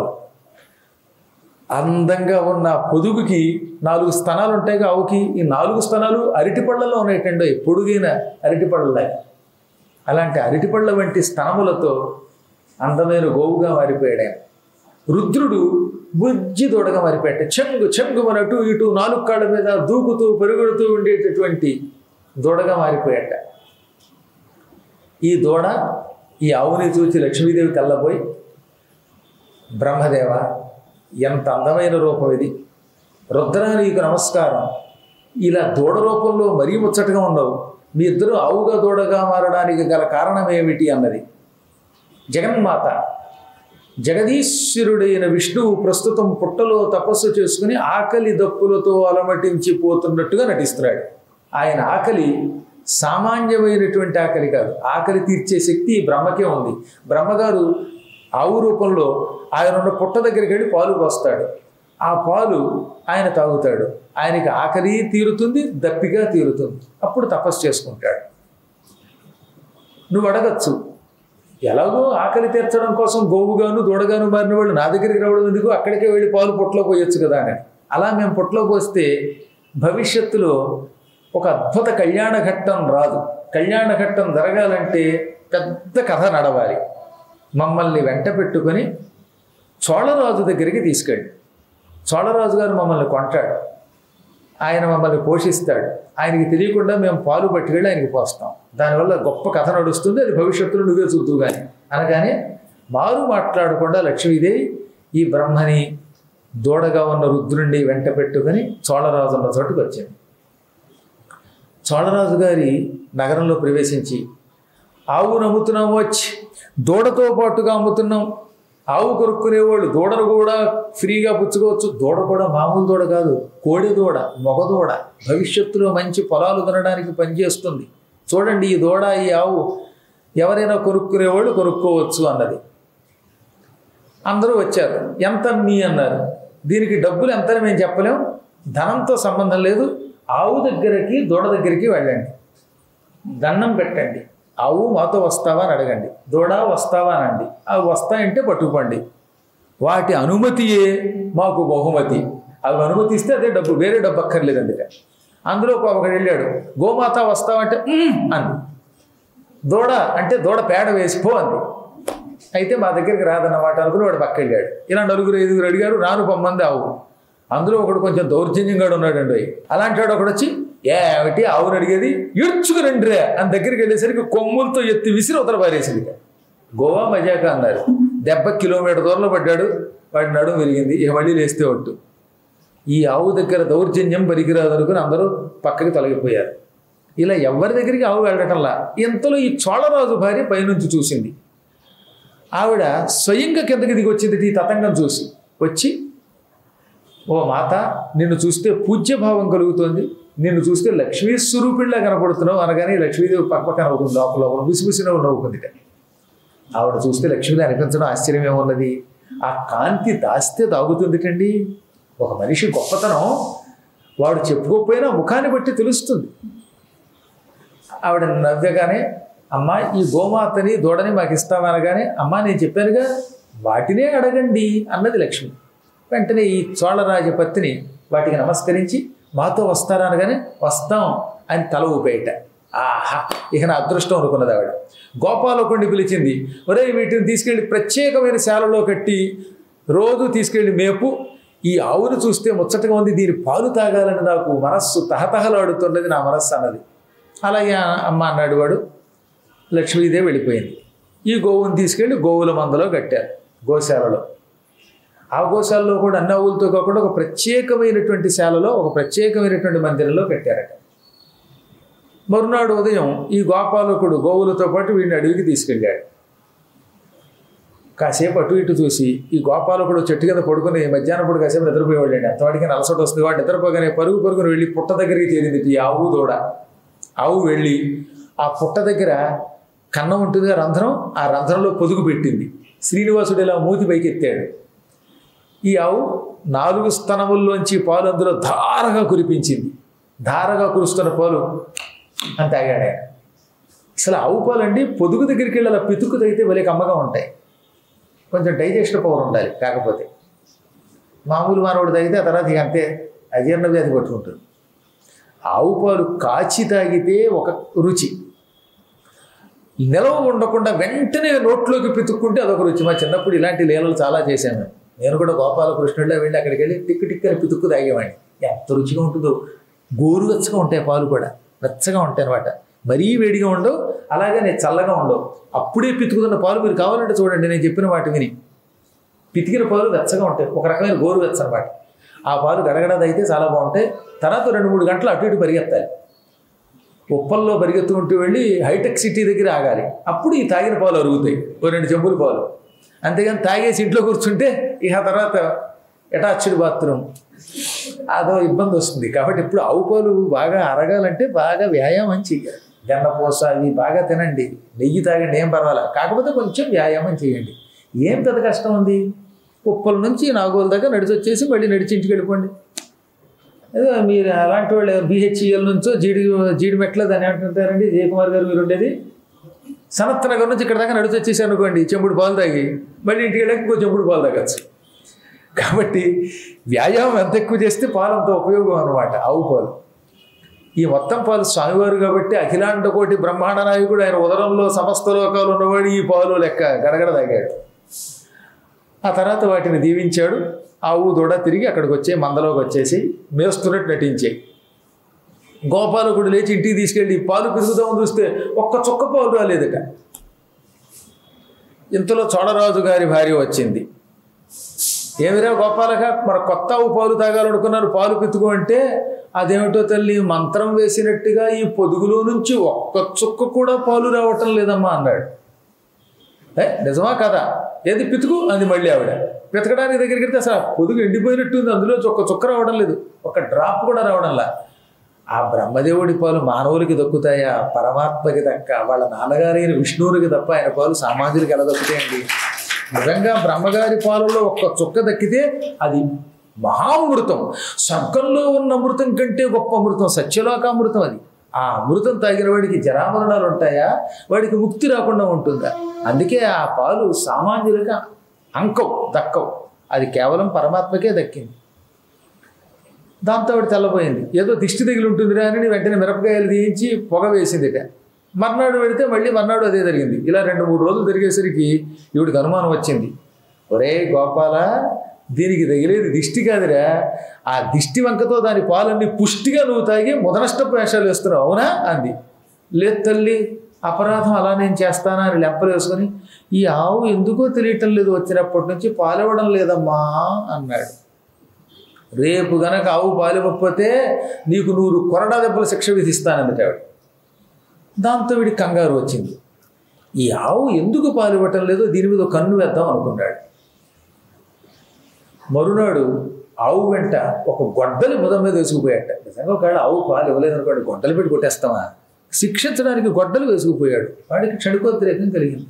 అందంగా ఉన్న ఆ పొదుగుకి నాలుగు స్తనాలు ఉంటాయి ఆవుకి ఈ నాలుగు స్తనాలు అరటిపళ్ళలో ఉన్నాయటండి పొడుగైన అరటిపళ్ళలాగా అలాంటి అరటిపళ్ళ వంటి స్తనములతో అందమైన గోవుగా మారిపోయాడు ఆయన రుద్రుడు బుజ్జి దూడగా మారిపోయాట చెంగు చెంగు మన అటు ఇటు నాలుగు కాళ్ళ మీద దూకుతూ పెరుగుడుతూ ఉండేటటువంటి దూడగా మారిపోయాట ఈ దూడ ఈ ఆవుని చూచి లక్ష్మీదేవి కళ్ళబోయి బ్రహ్మదేవ ఎంత అందమైన రూపం ఇది రుద్ర నీకు నమస్కారం ఇలా దూడ రూపంలో మరీ ముచ్చటగా ఉన్నావు మీ ఇద్దరు ఆవుగా దూడగా మారడానికి గల కారణం ఏమిటి అన్నది జగన్మాత జగదీశ్వరుడైన విష్ణువు ప్రస్తుతం పుట్టలో తపస్సు చేసుకుని ఆకలి దప్పులతో అలమటించి పోతున్నట్టుగా నటిస్తున్నాడు ఆయన ఆకలి సామాన్యమైనటువంటి ఆకలి కాదు ఆకలి తీర్చే శక్తి ఈ బ్రహ్మకే ఉంది బ్రహ్మగారు ఆవు రూపంలో ఆయన ఉన్న పుట్ట దగ్గరికి వెళ్ళి పాలు పోస్తాడు ఆ పాలు ఆయన తాగుతాడు ఆయనకి ఆకలి తీరుతుంది దప్పిగా తీరుతుంది అప్పుడు తపస్సు చేసుకుంటాడు నువ్వు అడగచ్చు ఎలాగో ఆకలి తీర్చడం కోసం గోవుగాను దూడగాను మారిన వాళ్ళు నా దగ్గరికి రావడం ఎందుకు అక్కడికే వెళ్ళి పాలు పొట్టలో పోయొచ్చు కదా అని అలా మేము పొట్టలో పోస్తే భవిష్యత్తులో ఒక అద్భుత కళ్యాణ ఘట్టం రాదు కళ్యాణ ఘట్టం జరగాలంటే పెద్ద కథ నడవాలి మమ్మల్ని వెంట పెట్టుకొని చోళరాజు దగ్గరికి తీసుకెళ్ళి చోళరాజు గారు మమ్మల్ని కొంటాడు ఆయన మమ్మల్ని పోషిస్తాడు ఆయనకి తెలియకుండా మేము పాలు పట్టుకెళ్ళి ఆయనకి పోస్తాం దానివల్ల గొప్ప కథ నడుస్తుంది అది భవిష్యత్తులో నువ్వే చూద్దు కానీ అనగానే మారు మాట్లాడకుండా లక్ష్మీదేవి ఈ బ్రహ్మని దూడగా ఉన్న రుద్రుణ్ణి వెంట పెట్టుకొని చోళరాజు ఉన్న చోటుకు వచ్చింది చోళరాజు గారి నగరంలో ప్రవేశించి ఆవు నమ్ముతున్నాము వచ్చి దూడతో పాటుగా అమ్ముతున్నాం ఆవు కొనుక్కునేవాళ్ళు దూడను కూడా ఫ్రీగా పుచ్చుకోవచ్చు దూడ కూడా మామూలు దూడ కాదు కోడి దూడ మగ దూడ భవిష్యత్తులో మంచి పొలాలు కొనడానికి పనిచేస్తుంది చూడండి ఈ దూడ ఈ ఆవు ఎవరైనా కొనుక్కునేవాళ్ళు కొనుక్కోవచ్చు అన్నది అందరూ వచ్చారు ఎంత మీ అన్నారు దీనికి డబ్బులు ఎంతని మేము చెప్పలేం ధనంతో సంబంధం లేదు ఆవు దగ్గరికి దూడ దగ్గరికి వెళ్ళండి దండం పెట్టండి ఆవు మాతో వస్తావా అని అడగండి దూడ వస్తావా అనండి అవి వస్తాయంటే పట్టుకోండి వాటి అనుమతియే మాకు బహుమతి అవి అనుమతిస్తే అదే డబ్బు వేరే డబ్బు అక్కర్లేదు అందుకే అందులో ఒక ఒకడు వెళ్ళాడు గోమాత వస్తావంటే "ఉమ్" అంది దూడ అంటే దూడ పేడ వేసిపో అంది అయితే మా దగ్గరికి రాదన్నమాట అనుకుని వాడు పక్క వెళ్ళాడు ఇలా నలుగురు ఐదుగురు అడిగారు రాను పొమ్మంది ఆవు అందులో ఒకడు కొంచెం దౌర్జన్యంగా ఉన్నాడండి అలాంటి వాడు ఒకడు వచ్చి ఏమిటి ఆవును అడిగేది ఇడ్చుకు రండిరే అని దగ్గరికి వెళ్ళేసరికి కొమ్ములతో ఎత్తి విసిరి ఉతర పారేసింది గోవా మజాక అన్నారు దెబ్బ కిలోమీటర్ దూరంలో పడ్డాడు వాడి నడుము విరిగింది ఇక మళ్ళీ లేస్తే ఒట్టు ఈ ఆవు దగ్గర దౌర్జన్యం పనికిరాదు అనుకుని అందరూ పక్కకి తొలగిపోయారు ఇలా ఎవరి దగ్గరికి ఆవు వెళ్ళటంలా ఇంతలో ఈ చోళరాజు భార్య పైనుంచి చూసింది ఆవిడ స్వయంగా కిందకి దిగి వచ్చింది ఈ తతంగం చూసి వచ్చి ఓ మాత నిన్ను చూస్తే పూజ్యభావం కలుగుతోంది నిన్ను చూస్తే లక్ష్మీ స్వరూపిణిలా కనపడుతున్నావు అనగానే లక్ష్మీదేవి పక్కపక్క నవ్వుకుంది లోపల లోపల ముసిముసి నవ్వు నవ్వుకుంది ఆవిడ చూస్తే లక్ష్మీదేవి అనిపించడం ఆశ్చర్యం ఏమున్నది ఆ కాంతి దాస్తే తాగుతుందిటండి ఒక మనిషి గొప్పతనం వాడు చెప్పుకోకపోయినా ముఖాన్ని బట్టి తెలుస్తుంది ఆవిడ నవ్వగానే అమ్మా ఈ గోమాతని దూడని మాకు ఇస్తామనగానే అమ్మా నేను చెప్పానుగా వాటినే అడగండి అన్నది లక్ష్మి వెంటనే ఈ చోళరాజపత్ని వాటికి నమస్కరించి మాతో వస్తారా అనగానే వస్తాం అని తల ఊపేయట ఆహా ఇక నా అదృష్టం అనుకున్నది ఆవిడ గోపాలకొండి పిలిచింది ఒరే వీటిని తీసుకెళ్ళి ప్రత్యేకమైన శాలలో కట్టి రోజు తీసుకెళ్ళి మేపు ఈ ఆవును చూస్తే ముచ్చటగా ఉంది దీని పాలు తాగాలని నాకు మనస్సు తహతహలాడుతున్నది నా మనస్సు అన్నది అలాగే అమ్మ అన్నాడు వాడు లక్ష్మీదేవి వెళ్ళిపోయింది ఈ గోవుని తీసుకెళ్ళి గోవుల మందలో కట్టారు గోశాలలో ఆ గోశాలలో కూడా అన్ని ఆవులతో కాకుండా ఒక ప్రత్యేకమైనటువంటి శాలలో ఒక ప్రత్యేకమైనటువంటి మందిరంలో కట్టారట మరునాడు ఉదయం ఈ గోపాలకుడు గోవులతో పాటు వీడిని అడవికి తీసుకెళ్ళాడు కాసేపు అటు ఇటు చూసి ఈ గోపాలకుడు చెట్టు కింద పడుకుని మధ్యాహ్నం పూట కాసేపు నిద్రపోయేవాడు అంతవాడికి నలసట వస్తుంది వాడు నిద్రపోగానే పరుగు పరుగుని వెళ్ళి పుట్ట దగ్గరికి చేరింది ఈ ఆవు దూడ ఆవు వెళ్ళి ఆ పుట్ట దగ్గర కన్నం ఉంటుందిగా రంధ్రం ఆ రంధ్రంలో పొదుగు పెట్టింది శ్రీనివాసుడు ఇలా మూతి పైకెత్తాడు ఈ ఆవు నాలుగు స్తనముల్లోంచి పాలు అందులో ధారగా కురిపించింది ధారగా కురుస్తున్న పాలు అని తాగాడు ఆయన అసలు ఆవు పాలండి పొదుగు దగ్గరికి వెళ్ళి అలా పితుకు తగితే భలే కమ్మగా ఉంటాయి కొంచెం డైజెషన్ పవర్ ఉండాలి కాకపోతే మామూలు మానవుడు తాగితే ఆ తర్వాత ఇక అంతే అజీర్ణ వ్యాధి పట్టుకుంటుంది ఆవు పాలు కాచి తాగితే ఒక రుచి నిలవ ఉండకుండా వెంటనే నోట్లోకి పితుక్కుంటే అదొక రుచి మా చిన్నప్పుడు ఇలాంటి లీలలు చాలా చేశాను నేను కూడా గోపాలకృష్ణుడిలో వెళ్ళి అక్కడికి వెళ్ళి టిక్కు టిక్కని పితుక్కు తాగేవాడిని ఎంత రుచిగా ఉంటుందో గోరువెచ్చగా ఉంటాయి పాలు కూడా వెచ్చగా ఉంటాయి అనమాట మరీ వేడిగా ఉండవు అలాగే నేను చల్లగా ఉండవు అప్పుడే పితుకుతున్న పాలు మీరు కావాలంటే చూడండి నేను చెప్పిన వాటి విని పితికిన పాలు వెచ్చగా ఉంటాయి ఒక రకమైన గోరు వెచ్చ అనమాట ఆ పాలు గడగడ అయితే చాలా బాగుంటాయి తర్వాత రెండు మూడు గంటలు అటు ఇటు పరిగెత్తాలి ఉప్పల్లో పరిగెత్తుకుంటూ వెళ్ళి హైటెక్ సిటీ దగ్గర ఆగాలి అప్పుడు ఈ తాగిన పాలు అరుగుతాయి ఓ రెండు చెంబుల పాలు అంతేగాని తాగేసి ఇంట్లో కూర్చుంటే ఇక తర్వాత అటాచ్డ్ బాత్రూమ్ అదో ఇబ్బంది వస్తుంది కాబట్టి ఇప్పుడు ఆవు పాలు బాగా అరగాలంటే బాగా వ్యాయామం చేయాలి గన్నపూస అవి బాగా తినండి నెయ్యి తాగండి ఏం పర్వాలా కాకపోతే కొంచెం వ్యాయామం చేయండి ఏం పెద్ద కష్టం ఉంది ఉప్పల నుంచి నాగోలు దాకా నడిచి వచ్చేసి మళ్ళీ నడిచి ఇంటికి వెళ్ళిపోండి ఏదో మీరు అలాంటి వాళ్ళు బిహెచ్ఈఎల్ నుంచో జీడి జీడి మెట్ల దాన్ని ఏమంటుంటారండి జయకుమార్ గారు మీరు ఉండేది సనత్ నగర్ నుంచి ఇక్కడ దాకా నడిచి వచ్చేసి అనుకోండి చెంబుడు పాలు తాగి మళ్ళీ ఇంటికి వెళ్ళాక ఇంకో చెంబుడు పాలు తాగచ్చు కాబట్టి వ్యాయామం ఎంత ఎక్కువ చేస్తే పాలు అంత ఉపయోగం అనమాట ఆవు పాలు ఈ మొత్తం పాలు స్వామివారు కాబట్టి అఖిలాండ కోటి బ్రహ్మాండ నాయకుడు ఆయన ఉదరంలో సమస్త లోకాలు ఉన్నవాడు ఈ పాలు లెక్క గడగడ తాగాడు ఆ తర్వాత వాటిని దీవించాడు ఆవు దూడ తిరిగి అక్కడికి వచ్చే మందలోకి వచ్చేసి మేస్తున్నట్టు నటించాయి గోపాలకుడు లేచి ఇంటికి తీసుకెళ్ళి పాలు పిరుగుదామని చూస్తే ఒక్క చుక్క పాలు రాలేదట ఇంతలో చోడరాజు గారి భార్య వచ్చింది ఏమిరా గోపాలక మరి కొత్త ఆవు పాలు తాగాలనుకున్నారు పాలు పితుకు అంటే అదేమిటో తల్లి మంత్రం వేసినట్టుగా ఈ పొదుగులో నుంచి ఒక్క చుక్క కూడా పాలు రావటం లేదమ్మా అన్నాడు ఏ నిజమా కదా ఏది పితుకు అది మళ్ళీ ఆవిడ పితకడానికి దగ్గరికి వెళ్తే అసలు ఆ పొదుగు ఎండిపోయినట్టుంది అందులో ఒక్క చుక్క రావడం లేదు ఒక డ్రాప్ కూడా రావడంలా ఆ బ్రహ్మదేవుడి పాలు మానవులకి దక్కుతాయా పరమాత్మకి దక్క వాళ్ళ నాన్నగారైన విష్ణువునికి తప్ప ఆయన పాలు సామాన్యులకి ఎలా దక్కుతాయండి నిజంగా బ్రహ్మగారి పాలలో ఒక్క చుక్క దక్కితే అది మహామృతం స్వర్గంలో ఉన్న అమృతం కంటే గొప్ప అమృతం సత్యలోకామృతం అది ఆ అమృతం తాగిన వాడికి జరామరణాలు ఉంటాయా వాడికి ముక్తి రాకుండా ఉంటుందా అందుకే ఆ పాలు సామాన్యులుగా అంకవు దక్కవు అది కేవలం పరమాత్మకే దక్కింది దాంతో ఆవిడ తెల్లబోయింది ఏదో దిష్టి తగిలి ఉంటుందిరా అని వెంటనే మిరపకాయలు తీయించి పొగ వేసిందిట మర్నాడు వెళితే మళ్ళీ మర్నాడు అదే జరిగింది ఇలా రెండు మూడు రోజులు జరిగేసరికి ఈవిడికి అనుమానం వచ్చింది ఒరే గోపాల దీనికి తగిలేది దిష్టి కాదురా ఆ దిష్టి వంకతో దాని పాలన్నీ పుష్టిగా నువ్వు తాగి ముదనష్టపు వేషాలు వేస్తున్నావు అవునా అంది లేదు తల్లి అపరాధం అలా నేను చేస్తానా అని లెంపలు వేసుకొని ఈ ఆవు ఎందుకో తెలియటం లేదు వచ్చినప్పటి నుంచి పాలివ్వడం లేదమ్మా అన్నాడు రేపు గనక ఆవు పాలివ్వకపోతే నీకు నూరు కొరడా దెబ్బల శిక్ష విధిస్తానందట ఆవిడ దాంతో వీడి కంగారు వచ్చింది ఈ ఆవు ఎందుకు పాలివ్వటం లేదో దీని మీద ఒక కన్ను వేద్దాం అనుకున్నాడు మరునాడు ఆవు వెంట ఒక గొడ్డలి ముదం మీద వేసుకుపోయాట నిజంగా ఒకవేళ ఆవు పాలు ఇవ్వలేదనుకోండి గొడ్డలు పెట్టి కొట్టేస్తామా శిక్షించడానికి గొడ్డలు వేసుకుపోయాడు వాడికి క్షణికోద్రేకం కలిగింది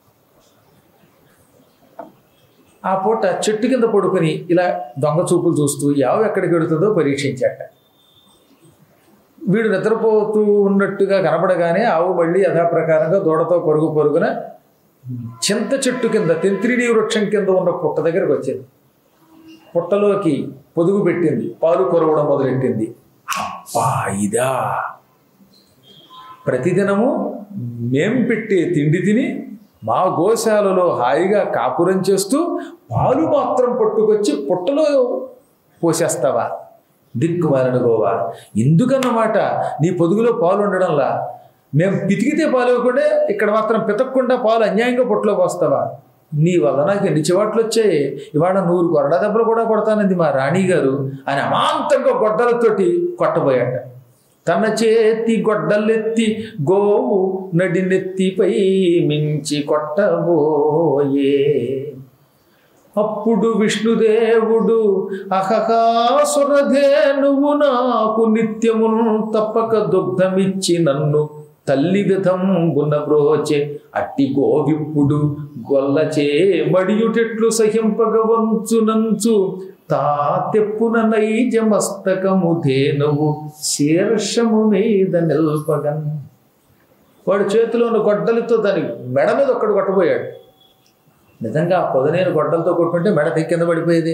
ఆ పూట చెట్టు కింద పడుకొని ఇలా దొంగ చూపులు చూస్తూ యావ ఎక్కడికి వెడుతుందో పరీక్షించాట వీడు నిద్రపోతూ ఉన్నట్టుగా కనపడగానే ఆవు మళ్ళీ యథాప్రకారంగా దూడతో పరుగు పరుగున చింత చెట్టు కింద తెంత్రిడి వృక్షం కింద ఉన్న పుట్ట దగ్గరకు వచ్చింది పుట్టలోకి పొదుగు పెట్టింది పాలు కొరవడం మొదలెట్టింది అబ్బా ఇదా ప్రతిదినము మేం పెట్టే తిండి తిని మా గోశాలలో హాయిగా కాపురం చేస్తూ పాలు మాత్రం పట్టుకొచ్చి పుట్టలో పోసేస్తావా దిక్కుమాలిన గోవా ఎందుకన్నమాట నీ పొదుగులో పాలు ఉండడంలా మేము పితికితే పాలు ఇవ్వకుండా ఇక్కడ మాత్రం పితకకుండా పాలు అన్యాయంగా పుట్టలో పోస్తావా నీ వల్ల నాకు ఎన్ని చివాట్లు వచ్చాయి ఇవాళ నూరు కొరడా దెబ్బలు కూడా కొడతానంది మా రాణి గారు అని అమాంతంగా గొడ్డలతోటి కొట్టబోయాట తన చేతి గొడ్డలెత్తి గోవు నడినెత్తిపై మించి కొట్టబోయే అప్పుడు విష్ణుదేవుడు అహకాసురధేనువు నాకు నిత్యమును తప్పక దుగ్ధమిచ్చి నన్ను తల్లి విధంబున బ్రోచే అట్టి గోవిప్పుడు గొల్లచే మడియుటెట్లు సహింపగవంచునంచు తా తెప్పున నైజ మస్తకము ధేనువు శీర్షము మీద నిల్పగన్ వాడు చేతిలో ఉన్న గొడ్డలితో దాని మెడ మీద ఒక్కడు కొట్టబోయాడు నిజంగా ఆ పొదనేరు గొడ్డలతో కొట్టుకుంటే మెడ తెగి కింద పడిపోయేది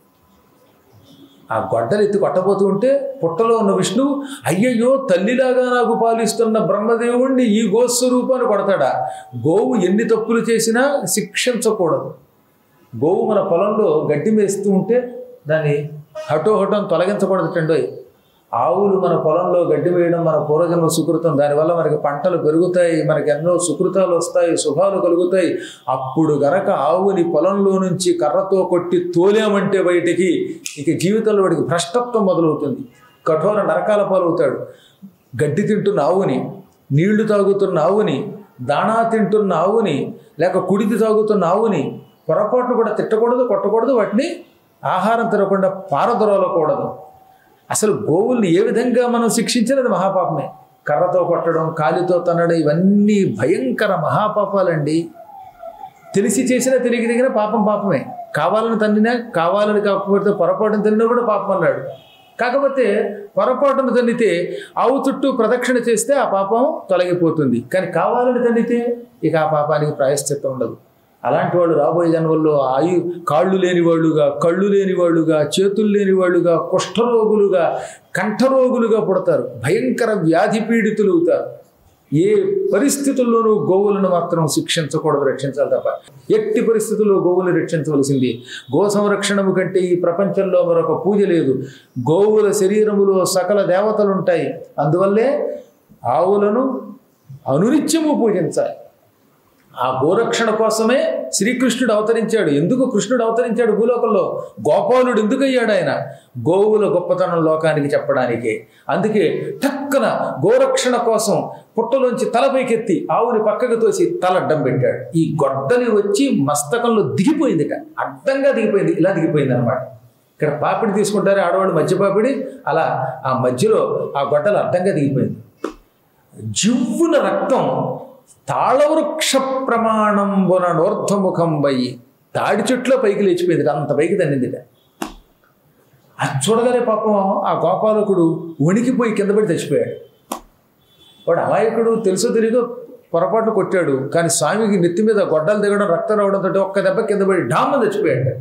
ఆ గొడ్డలు ఎత్తి కొట్టబోతూ ఉంటే పుట్టలో ఉన్న విష్ణువు అయ్యయ్యో తల్లిలాగా నాకు పాలిస్తున్న బ్రహ్మదేవుణ్ణి ఈ గోస్వరూపాన్ని కొడతాడా గోవు ఎన్ని తప్పులు చేసినా శిక్షించకూడదు గోవు మన పొలంలో గడ్డి మేస్తూ ఉంటే దాన్ని హఠో హఠం తొలగించకూడదు టండోయ్ ఆవులు మన పొలంలో గడ్డి వేయడం మన పూర్వజన్మ సుకృతం దానివల్ల మనకి పంటలు పెరుగుతాయి మనకి ఎన్నో సుకృతాలు వస్తాయి శుభాలు కలుగుతాయి అప్పుడు గనక ఆవుని పొలంలో నుంచి కర్రతో కొట్టి తోలామంటే బయటికి ఇక జీవితంలో వాడికి భ్రష్టత్వం మొదలవుతుంది కఠోర నరకాల పాలవుతాడు గడ్డి తింటున్న ఆవుని నీళ్లు తాగుతున్న ఆవుని దాణా తింటున్న ఆవుని లేక కుడితి తాగుతున్న ఆవుని పొరపాటు కూడా తిట్టకూడదు కొట్టకూడదు వాటిని ఆహారం తినకుండా పారదొరలకూడదు అసలు గోవుల్ని ఏ విధంగా మనం శిక్షించినది మహాపాపమే కర్రతో కొట్టడం కాలితో తన్నడం ఇవన్నీ భయంకర మహాపాపాలండి తెలిసి చేసినా తెలియక దిగిన పాపం పాపమే కావాలని తన్నినా కావాలని కాకపోతే పొరపాటును తన్నినా కూడా పాపం అన్నాడు కాకపోతే పొరపాటును తన్నితే ఆవు చుట్టూ ప్రదక్షిణ చేస్తే ఆ పాపం తొలగిపోతుంది కానీ కావాలని తన్నితే ఇక ఆ పాపానికి ప్రాయశ్చిత్తం ఉండదు అలాంటి వాళ్ళు రాబోయే జన్మల్లో ఆయు కాళ్ళు లేని వాళ్ళుగా కళ్ళు లేని వాళ్ళుగా చేతులు లేని వాళ్ళుగా కుష్ఠరోగులుగా కంఠరోగులుగా పుడతారు భయంకర వ్యాధి పీడితులు అవుతారు ఏ పరిస్థితుల్లోనూ గోవులను మాత్రం శిక్షించకూడదు రక్షించాలి తప్ప ఎట్టి పరిస్థితుల్లో గోవులను రక్షించవలసింది గో సంరక్షణము కంటే ఈ ప్రపంచంలో మరొక పూజ లేదు గోవుల శరీరములో సకల దేవతలు ఉంటాయి అందువల్లే ఆవులను అనునిత్యము పూజించాలి ఆ గోరక్షణ కోసమే శ్రీకృష్ణుడు అవతరించాడు ఎందుకు కృష్ణుడు అవతరించాడు భూలోకంలో గోపాలుడు ఎందుకు అయ్యాడు ఆయన గోవుల గొప్పతనం లోకానికి చెప్పడానికే అందుకే టక్కన గోరక్షణ కోసం పుట్టలోంచి తలపైకెత్తి ఆవుని పక్కకు తోసి తల అడ్డం పెట్టాడు ఈ గొడ్డలి వచ్చి మస్తకంలో దిగిపోయింది అడ్డంగా దిగిపోయింది ఇలా దిగిపోయింది అనమాట ఇక్కడ పాపిడి తీసుకుంటారు ఆడవాళ్ళు మధ్య పాపిడి అలా ఆ మధ్యలో ఆ గొడ్డలు అడ్డంగా దిగిపోయింది జివ్వున రక్తం తాళవృక్ష ప్రమాణంబున నోర్ధముఖం వయ్యి తాడి చెట్లో పైకి లేచిపోయింది అంత పైకి తన్నిందిట అది చూడగానే పాపం ఆ గోపాలకుడు వణికిపోయి కింద పడి చచ్చిపోయాడు వాడు అమాయకుడు తెలుసో తెలియదో పొరపాటు కొట్టాడు కానీ స్వామికి నెత్తి మీద గొడ్డలు దిగడం రక్తం రావడంతో ఒక్క దెబ్బ కింద పడి డామ్మ చచ్చిపోయాడు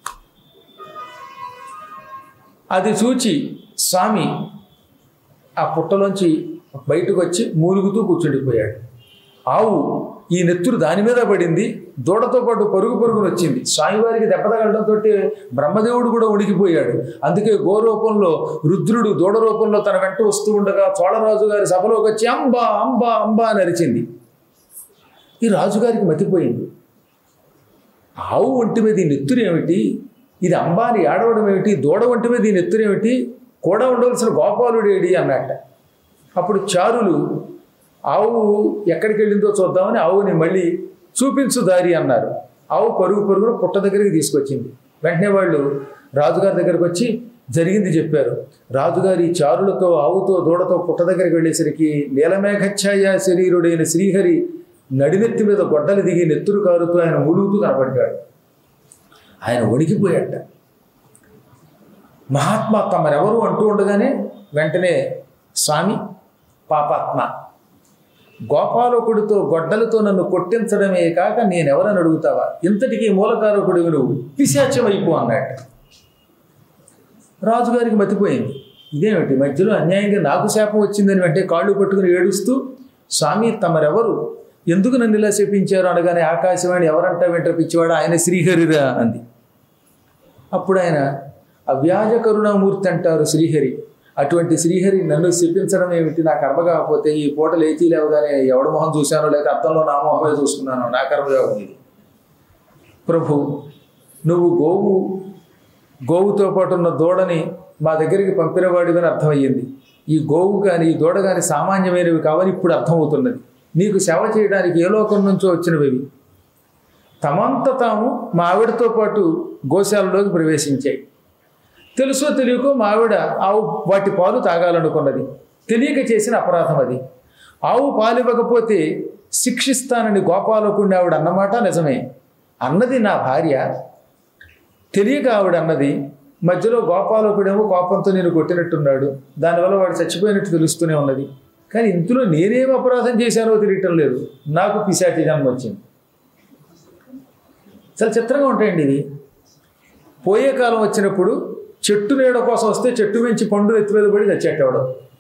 అది చూచి స్వామి ఆ పుట్టలోంచి బయటకు వచ్చి మూలుగుతూ కూర్చుండిపోయాడు ఆవు ఈ నెత్తురు దాని మీద పడింది దూడతో పాటు పరుగు పరుగును వచ్చింది స్వామివారికి దెబ్బ తగలడంతో బ్రహ్మదేవుడు కూడా ఉడికిపోయాడు అందుకే గోరూపంలో రుద్రుడు దూడ రూపంలో తన వెంట వస్తూ ఉండగా చోళరాజు గారి సభలోకి వచ్చి అంబా అంబా అంబా అని అరిచింది ఈ రాజుగారికి మతిపోయింది ఆవు ఒంటి మీద ఈ నెత్తురు ఏమిటి ఇది అంబాని ఏడవడం ఏమిటి దూడ ఒంటి మీద ఈ నెత్తురు ఏమిటి కూడా ఉండవలసిన గోపాలుడు ఏడి అన్నట్ట అప్పుడు చారులు ఆవు ఎక్కడికి వెళ్ళిందో చూద్దామని ఆవుని మళ్ళీ చూపించు దారి అన్నారు ఆవు పరుగు పరుగున పుట్ట దగ్గరికి తీసుకొచ్చింది వెంటనే వాళ్ళు రాజుగారి దగ్గరికి వచ్చి జరిగింది చెప్పారు రాజుగారి చారులతో ఆవుతో దూడతో పుట్ట దగ్గరికి వెళ్ళేసరికి నీలమేఘఛాయ శరీరుడైన శ్రీహరి నడినెత్తి మీద గొడ్డలు దిగి నెత్తురు కారుతూ ఆయన ములుగుతూ కనపడ్డాడు ఆయన వణికిపోయాట మహాత్మా తమరెవరు అంటూ ఉండగానే వెంటనే స్వామి పాపాత్మ గోపాలకుడితో గొడ్డలతో నన్ను కొట్టించడమే కాక నేనెవరని అడుగుతావా ఇంతటికీ మూలకారకుడివి నువ్వు పిశాచమైపో అన్నట్టు రాజుగారికి మతిపోయింది ఇదేమిటి మధ్యలో అన్యాయంగా నాకు శాపం వచ్చిందని వెంటనే కాళ్ళు పట్టుకుని ఏడుస్తూ స్వామి తమరెవరు ఎందుకు నన్ను ఇలా శపించారు అనగానే ఆకాశవాణి ఎవరంటా వెంట పిచ్చివాడు ఆయన శ్రీహరిరా అంది అప్పుడు ఆయన అవ్యాజ కరుణామూర్తి అంటారు శ్రీహరి అటువంటి శ్రీహరి నన్ను శిపించడం ఏమిటి నా కర్మ కాకపోతే ఈ పూట లేచి లేవగానే ఎవడ మొహం చూశానో లేక అర్థంలో నా మొహమే చూసుకున్నాను నా కర్మయోగం ఇది ప్రభు నువ్వు గోవు గోవుతో పాటు ఉన్న దూడని మా దగ్గరికి పంపినవాడివని అర్థమయ్యింది ఈ గోవు కానీ ఈ దూడ కానీ సామాన్యమైనవి కావని ఇప్పుడు అర్థమవుతున్నది నీకు సేవ చేయడానికి ఏ లోకం నుంచో వచ్చినవి ఇవి. తమంత తాము మా ఆవిడతో పాటు గోశాలలోకి ప్రవేశించాయి తెలుసో తెలియకో మా ఆవిడ ఆవు వాటి పాలు తాగాలనుకున్నది తెలియక చేసిన అపరాధం అది ఆవు పాలు ఇవ్వకపోతే శిక్షిస్తానని గోపాలకుడిని ఆవిడ అన్నమాట నిజమే అన్నది నా భార్య తెలియక ఆవిడ అన్నది మధ్యలో గోపాలకుడేమో కోపంతో నేను కొట్టినట్టున్నాడు దానివల్ల వాడు చచ్చిపోయినట్టు తెలుస్తూనే ఉన్నది కానీ ఇందులో నేనేం అపరాధం చేశానో తెలియటం లేదు నాకు పిశాచి జన్మ వచ్చింది చాలా చిత్రంగా ఉంటాయండి ఇది పోయే కాలం వచ్చినప్పుడు చెట్టు నీడ కోసం వస్తే చెట్టు మించి పండు ఎత్తి మీద పడి చచ్చేటవాడు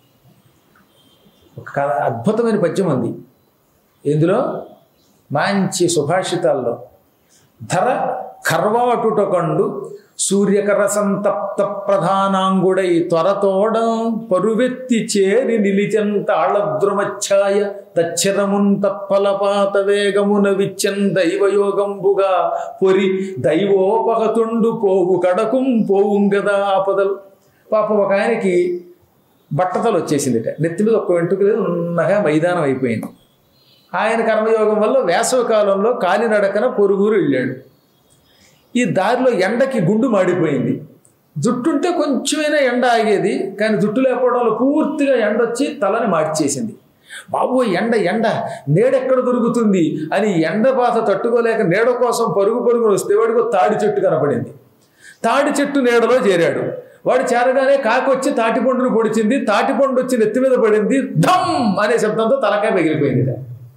ఒక కథ అద్భుతమైన పద్యం ఉంది ఇందులో మంచి సుభాషితాల్లో ధర కర్వాటుటకండు సూర్యకర సంతప్త ప్రధానాంగుడై త్వరతోడ పరువెత్తి చేరి నిలిచెంత ఆళద్రుమఛాయ దచ్చరమున్ తప్పలపాత వేగమున విచ్చన్ దైవయోగంబుగా పొరి దైవోపగతుండు పోవు కడకుం పోవుంగదా ఆపదలు పాప ఒక ఆయనకి బట్టతలు వచ్చేసిందిట నెత్తి మీద ఒక్క వెంట్రుక లేదు ఉన్నగా మైదానం అయిపోయింది ఆయన కర్మయోగం వల్ల వేసవి కాలంలో కాలినడకన పొరుగురు వెళ్ళాడు ఈ దారిలో ఎండకి గుండు మాడిపోయింది జుట్టుంటే కొంచెమైనా ఎండ ఆగేది కానీ జుట్టు లేకపోవడం వల్ల పూర్తిగా ఎండ వచ్చి తలని మార్చేసింది బాబు ఎండ ఎండ నేడెక్కడ దొరుకుతుంది అని ఎండ బాధ తట్టుకోలేక నీడ కోసం పరుగు పరుగును వస్తే వాడికి ఒక తాడి చెట్టు కనపడింది తాడి చెట్టు నీడలో చేరాడు వాడు చేరగానే కాకొచ్చి తాటి పండును పొడిచింది తాటి పండు వచ్చి నెత్తి మీద పడింది ధమ్ అనే శబ్దంతో తలకాయ పగిలిపోయింది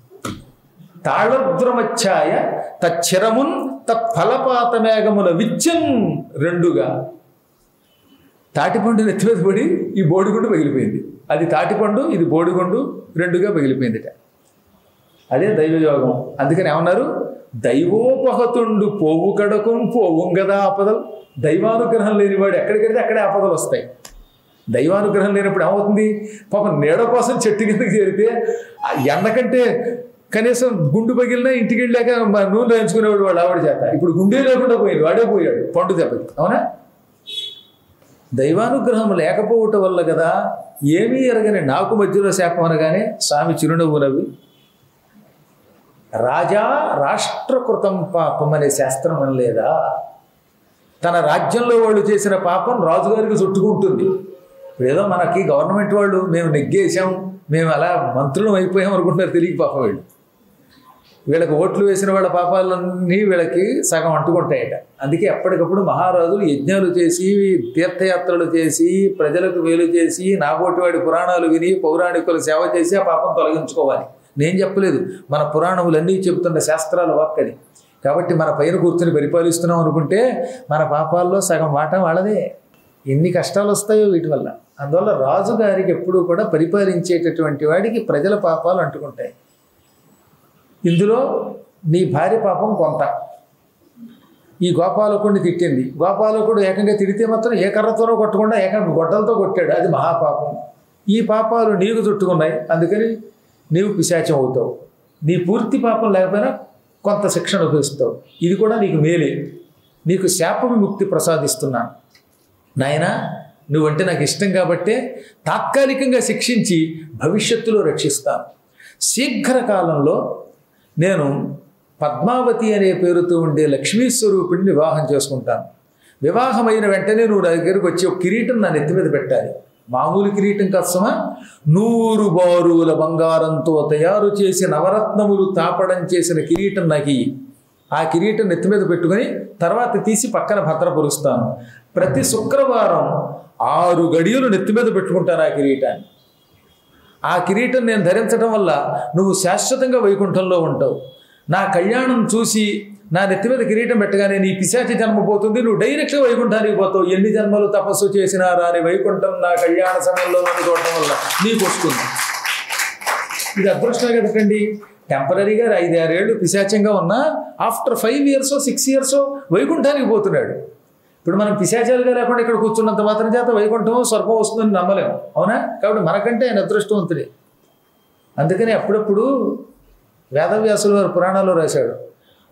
తాళద్రమఛాయ తచ్చిరమున్ తత్ఫలపాత మేఘమున విచ్చం రెండుగా తాటిపండు నెత్తి మీద పడి ఈ బోడిగుండు పగిలిపోయింది అది తాటిపండు ఇది బోడిగుండు రెండుగా పగిలిపోయిందిట అదే దైవయోగం అందుకని ఏమన్నారు దైవోపహతుండు పోవు కడకం పోవుం కదా ఆపదలు దైవానుగ్రహం లేనివాడు ఎక్కడికెడితే అక్కడే ఆపదలు వస్తాయి దైవానుగ్రహం లేనప్పుడు ఏమవుతుంది పాపం నీడ కోసం చెట్టు కిందకి చేరితే ఆ ఎండకంటే కనీసం గుండు పగిలినా ఇంటికి వెళ్ళాక మా నూనె రాయించుకునేవాడు వాడు ఆవిడ చేత ఇప్పుడు గుండె లేకుండా పోయింది వాడే పోయాడు పండు దెబ్బకి అవునా దైవానుగ్రహం లేకపోవటం వల్ల కదా ఏమీ ఎరగని నాకు మధ్యలో శాపం అనగానే స్వామి చిరునవ్వు నవ్వి రాజా రాష్ట్రకృతం పాపం అనే శాస్త్రం అనలేదా తన రాజ్యంలో వాళ్ళు చేసిన పాపం రాజుగారికి చుట్టుకుంటుంది ఏదో మనకి గవర్నమెంట్ వాళ్ళు మేము నెగ్గేసాం మేము అలా మంత్రులం అయిపోయాం అనుకుంటున్నారు తెలియక పాపం వీళ్ళు వీళ్ళకి ఓట్లు వేసిన వాళ్ళ పాపాలన్నీ వీళ్ళకి సగం అంటుకుంటాయట అందుకే ఎప్పటికప్పుడు మహారాజులు యజ్ఞాలు చేసి తీర్థయాత్రలు చేసి ప్రజలకు వేలు చేసి నాబోటివాడి పురాణాలు విని పౌరాణికులు సేవ చేసి ఆ పాపం తొలగించుకోవాలి నేను చెప్పలేదు మన పురాణములన్నీ చెబుతున్న శాస్త్రాల వాక్కది కాబట్టి మన పైన కూర్చొని పరిపాలిస్తున్నాం అనుకుంటే మన పాపాల్లో సగం వాటా వాళ్ళదే ఎన్ని కష్టాలు వస్తాయో వీటి వల్ల అందువల్ల రాజుగారికి ఎప్పుడూ కూడా పరిపాలించేటటువంటి వాడికి ప్రజల పాపాలు అంటుకుంటాయి ఇందులో నీ భార్య పాపం కొంత ఈ గోపాలకుడిని తిట్టింది గోపాలకుడు ఏకంగా తిడితే మాత్రం ఏ కర్రతోనో కొట్టకుండా ఏకంగా గొడ్డలతో కొట్టాడు అది మహాపాపం ఈ పాపాలు నీకు చుట్టుకున్నాయి అందుకని నీవు పిశాచం అవుతావు నీ పూర్తి పాపం లేకపోయినా కొంత శిక్షణ ఉపయోగిస్తావు ఇది కూడా నీకు మేలే నీకు శాప విముక్తి ప్రసాదిస్తున్నాను నాయనా నువ్వంటే నాకు ఇష్టం కాబట్టే తాత్కాలికంగా శిక్షించి భవిష్యత్తులో రక్షిస్తాను శీఘ్రకాలంలో నేను పద్మావతి అనే పేరుతో ఉండే లక్ష్మీ స్వరూపిణి వివాహం చేసుకుంటాను వివాహమైన వెంటనే నువ్వు నా దగ్గరకు వచ్చి ఒక కిరీటం నా నెత్తి మీద పెట్టాలి మామూలు కిరీటం కష్టమా నూరు బారుల బంగారంతో తయారు చేసి నవరత్నములు తాపడం చేసిన కిరీటం నాకు ఇయ్యి. ఆ కిరీటం నెత్తి మీద పెట్టుకొని తర్వాత తీసి పక్కన భద్రపరుస్తాను ప్రతి శుక్రవారం ఆరు గడియలు నెత్తి మీద పెట్టుకుంటాను ఆ కిరీటాన్ని ఆ కిరీటం నేను ధరించడం వల్ల నువ్వు శాశ్వతంగా వైకుంఠంలో ఉంటావు నా కళ్యాణం చూసి నా నెత్తి మీద కిరీటం పెట్టగానే నీ పిశాచి జన్మ పోతుంది నువ్వు డైరెక్ట్గా వైకుంఠానికి పోతావు ఎన్ని జన్మలు తపస్సు చేసినా రాని వైకుంఠం నా కళ్యాణ సమయంలో నన్ను చూడటం వల్ల నీకు వస్తుంది ఇది అదృష్టమే కదండి టెంపరీగా ఐదారేళ్ళు పిశాచంగా ఉన్నా after five years six years వైకుంఠానికి పోతున్నాడు ఇప్పుడు మనం పిశాచాలుగా లేకుండా ఇక్కడ కూర్చున్నంత మాత్రం చేత వైకుంఠం స్వర్గం వస్తుందని నమ్మలేము అవునా కాబట్టి మనకంటే ఆయన అదృష్టవంతుడే అందుకని అప్పుడప్పుడు వేదవ్యాసులు వారు పురాణాల్లో రాశాడు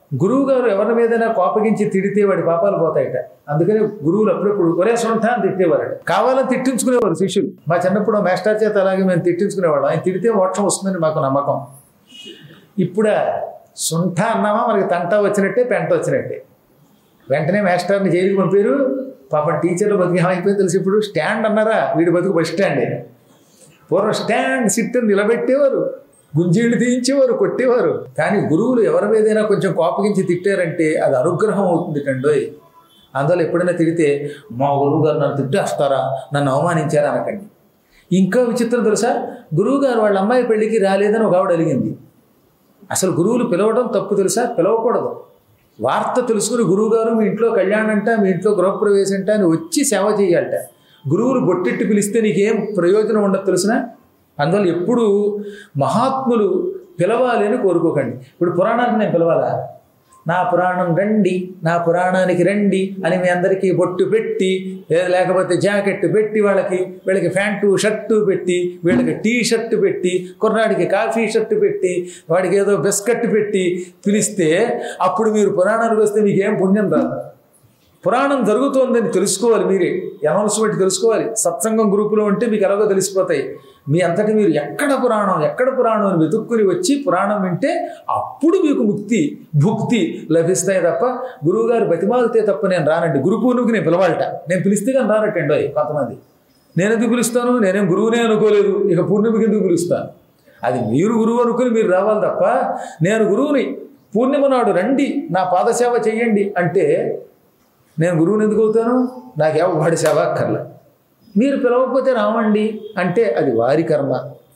గురువు గారు ఎవరి మీదైనా కోపగించి తిడితే వాడి పాపాలు పోతాయట అందుకని గురువులు అప్పుడప్పుడు ఒరే సొంత అని తిట్టేవారట కావాలని తిట్టించుకునేవారు శిష్యులు మా చిన్నప్పుడు మాస్టర్ చేత అలాగే మేము తిట్టించుకునేవాడు ఆయన తిడితే మోక్షం వస్తుందని మాకు నమ్మకం ఇప్పుడు సుంఠ అన్నామా మనకి తంట వచ్చినట్టే పెంట వచ్చినట్టే వెంటనే మాస్టర్ని జైలుకి పంపారు పాపం టీచర్లు బతికి ఏమైపోయింది తెలిసి ఇప్పుడు స్టాండ్ అన్నారా వీడి బతుకు బస్ స్టాండ్ పూర్వం స్టాండ్ సిట్ నిలబెట్టేవారు గుంజీళ్ళు తీయించేవారు కొట్టేవారు కానీ గురువులు ఎవరి మీదైనా కొంచెం కోపగించి తిట్టారంటే అది అనుగ్రహం అవుతుంది కండోయ్ అందువల్ల ఎప్పుడైనా తిడితే మా గురువు గారు నన్ను తిట్టేస్తారా నన్ను అవమానించారా అనకండి ఇంకా విచిత్రం తెలుసా గురువు గారు వాళ్ళ అమ్మాయి పెళ్ళికి రాలేదని ఒక ఆవిడ అడిగింది అసలు గురువులు పిలవడం తప్పు తెలుసా పిలవకూడదు వార్త తెలుసుకుని గురువుగారు మీ ఇంట్లో కళ్యాణం అంట మీ ఇంట్లో గృహప్రవేశం అంట అని వచ్చి సేవ చేయాలట గురువులు బొట్టెట్టి పిలిస్తే నీకేం ప్రయోజనం ఉండదు తెలిసిన అందువల్ల ఎప్పుడు మహాత్ములు పిలవాలి అని కోరుకోకండి ఇప్పుడు పురాణానికి నేను పిలవాలా నా పురాణం రండి నా పురాణానికి రండి అని మీ అందరికీ బొట్టు పెట్టి లేదా లేకపోతే జాకెట్ పెట్టి వాళ్ళకి వీళ్ళకి ప్యాంటు షర్టు పెట్టి వీళ్ళకి టీ షర్టు పెట్టి కుర్రాడికి కాఫీ షర్టు పెట్టి వాడికి ఏదో బిస్కెట్ పెట్టి పిలిస్తే అప్పుడు మీరు పురాణానికి వస్తే మీకు ఏం పుణ్యం రాదు పురాణం జరుగుతోందని తెలుసుకోవాలి మీరే అనౌన్స్మెంట్ తెలుసుకోవాలి సత్సంగం గ్రూపులో ఉంటే మీకు ఎలాగో తెలిసిపోతాయి మీ అంతటి మీరు ఎక్కడ పురాణం ఎక్కడ పురాణం అని వెతుక్కుని వచ్చి పురాణం వింటే అప్పుడు మీకు ముక్తి భుక్తి లభిస్తాయి తప్ప గురువుగారు బతిమాలితే తప్ప నేను రానండి గురు పూర్ణికి నేను పిలవాలట నేను పిలిస్తే కానీ రానట్టండి కొంతమంది నేను ఎందుకు పిలుస్తాను నేనేం గురువునే అనుకోలేదు ఇక పూర్ణిమకి ఎందుకు పిలుస్తాను అది మీరు గురువు అనుకుని మీరు రావాలి తప్ప నేను గురువుని పూర్ణిమ నాడు రండి నా పాదసేవ చెయ్యండి అంటే నేను గురువుని ఎందుకు అవుతాను నాకేమో వాడి సేవ అక్కర్లే మీరు పిలవకపోతే రావండి అంటే అది వారి కర్మ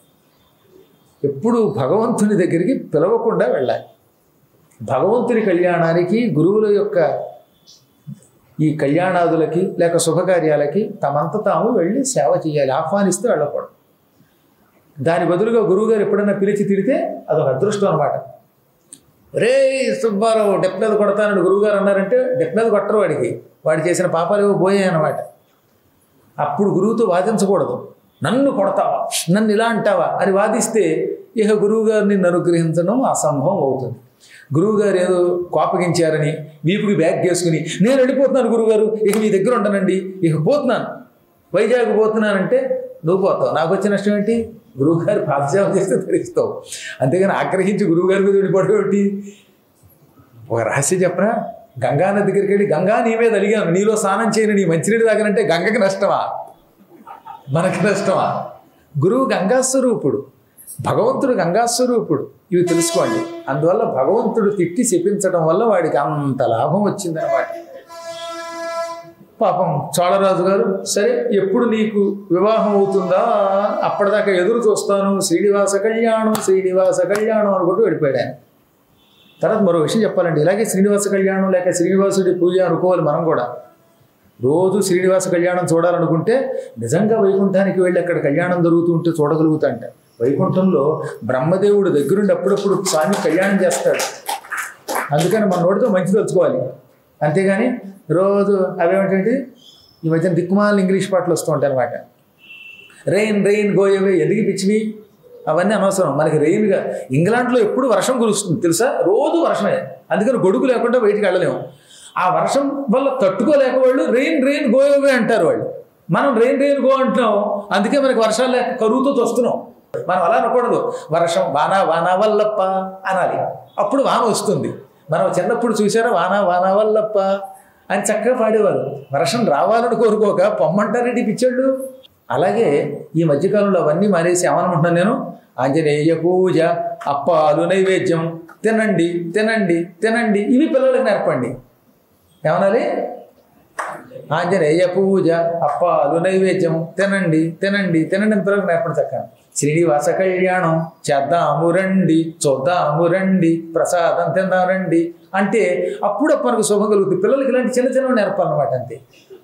ఎప్పుడు భగవంతుని దగ్గరికి పిలవకుండా వెళ్ళాలి భగవంతుని కళ్యాణానికి గురువుల యొక్క ఈ కళ్యాణాదులకి లేక శుభకార్యాలకి తమంత తాము వెళ్ళి సేవ చేయాలి ఆహ్వానిస్తే వెళ్ళకూడదు దాని బదులుగా గురువుగారు ఎప్పుడైనా పిలిచి తిడితే అదొక అదృష్టం అనమాట రే సుబ్బారావు డెప్ మీద కొడతానని గురువుగారు అన్నారంటే డెప్ మీద కొట్టరు వాడికి వాడు చేసిన పాపాలు ఏవో పోయాయి అన్నమాట అప్పుడు గురువుతో వాదించకూడదు నన్ను కొడతావా నన్ను ఇలా అంటావా అని వాదిస్తే ఇక గురువు గారిని అనుగ్రహించడం అసంభవం అవుతుంది గురువుగారు ఏదో కోపగించారని వీపుకి బ్యాగ్ చేసుకుని నేను వెళ్ళిపోతున్నాను గురువుగారు ఇక మీ దగ్గర ఉండనండి ఇక పోతున్నాను వైజాగ్ పోతున్నానంటే నువ్వు పోతావు నాకు వచ్చిన నష్టం ఏంటి గురువుగారు పాదసేవ చేస్తే తెలుస్తావు అంతేగాని ఆగ్రహించి గురువుగారి మీద వెళ్ళిపోవడం ఏంటి ఒక రహస్యం చెప్పరా గంగా నది దగ్గరికి వెళ్ళి గంగా నీ మీద అలిగాను నీలో స్నానం చేయను నీ మంచినీళ్ళు తాగనంటే గంగకి నష్టమా మనకి నష్టమా గురువు గంగాస్వరూపుడు భగవంతుడు గంగాస్వరూపుడు ఇవి తెలుసుకోండి అందువల్ల భగవంతుడు తిట్టి చెప్పించడం వల్ల వాడికి అంత లాభం వచ్చిందనమాట పాపం చోళరాజు గారు సరే ఎప్పుడు నీకు వివాహం అవుతుందా అప్పటిదాకా ఎదురు చూస్తాను శ్రీనివాస కళ్యాణం శ్రీనివాస కళ్యాణం అనుకుంటూ వెళ్ళిపోయాడు ఆయన తర్వాత మరో విషయం చెప్పాలండి ఇలాగే శ్రీనివాస కళ్యాణం లేక శ్రీనివాసుడి పూజ అనుకోవాలి మనం కూడా రోజు శ్రీనివాస కళ్యాణం చూడాలనుకుంటే నిజంగా వైకుంఠానికి వెళ్ళి అక్కడ కళ్యాణం జరుగుతుంటే చూడగలుగుతాంట వైకుంఠంలో బ్రహ్మదేవుడు దగ్గరుండి అప్పుడప్పుడు స్వామి కళ్యాణం చేస్తాడు అందుకని మన నోటితో మంచి తెలుసుకోవాలి అంతేగాని రోజు అవేమిటంటే ఈ మధ్యన దిక్కుమాల ఇంగ్లీష్ పాటలు వస్తూ ఉంటాయి అనమాట రెయిన్ రెయిన్ గోయవే ఎందుకు పిచ్చివి అవన్నీ అనవసరం మనకి రెయిన్గా ఇంగ్లాండ్లో ఎప్పుడు వర్షం కురుస్తుంది తెలుసా రోజు వర్షమే అందుకని గొడుగు లేకుండా బయటికి వెళ్ళలేము ఆ వర్షం వల్ల తట్టుకోలేక వాళ్ళు రెయిన్ రెయిన్ గోయవే అంటారు వాళ్ళు మనం రెయిన్ రెయిన్ గో అంటున్నాం అందుకే మనకి వర్షాలు లేక కరువుతో వస్తున్నాం మనం అలా అనకూడదు వర్షం వాన వాన వల్లప్ప అనాలి అప్పుడు వాన వస్తుంది మనం చిన్నప్పుడు చూసారా వాన వాన వల్లప్ప అని చక్కగా పాడేవారు వర్షం రావాలని కోరుకోక పొమ్మంటారేంటి పిచ్చాళ్ళు అలాగే ఈ మధ్యకాలంలో అవన్నీ మానేసి ఏమనుకుంటున్నాను నేను ఆంజనేయ పూజ అప్పాలు నైవేద్యం తినండి తినండి తినండి ఇవి పిల్లలకు నేర్పండి ఏమనాలి ఆంజనేయ పూజ అప్పాలు నైవేద్యం తినండి తినండి తినండి అని పిల్లలకు నేర్పండి చక్క శ్రీనివాస కళ్యాణం చేద్దాము రండి చూద్దాము రండి ప్రసాదం తిందాం రండి అంటే అప్పుడు మనకు శుభం కలుగుతుంది పిల్లలకి ఇలాంటి చిన్న చిన్నవి నేర్పాలన్నమాట అంతే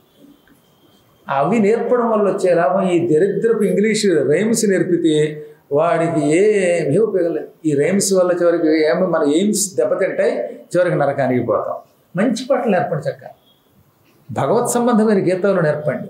అవి నేర్పడం వల్ల వచ్చే లాభం ఈ దరిద్రపు ఇంగ్లీష్ రైమ్స్ నేర్పితే వాడికి ఏమీ ఉపయోగం లేదు ఈ రైమ్స్ వల్ల చివరికి ఏమో మన ఎయిమ్స్ దెబ్బతింటాయి చివరికి నరకానికి పోతాం మంచి పాటలు నేర్పండి చక్క భగవత్ సంబంధమైన గీతాలు నేర్పండి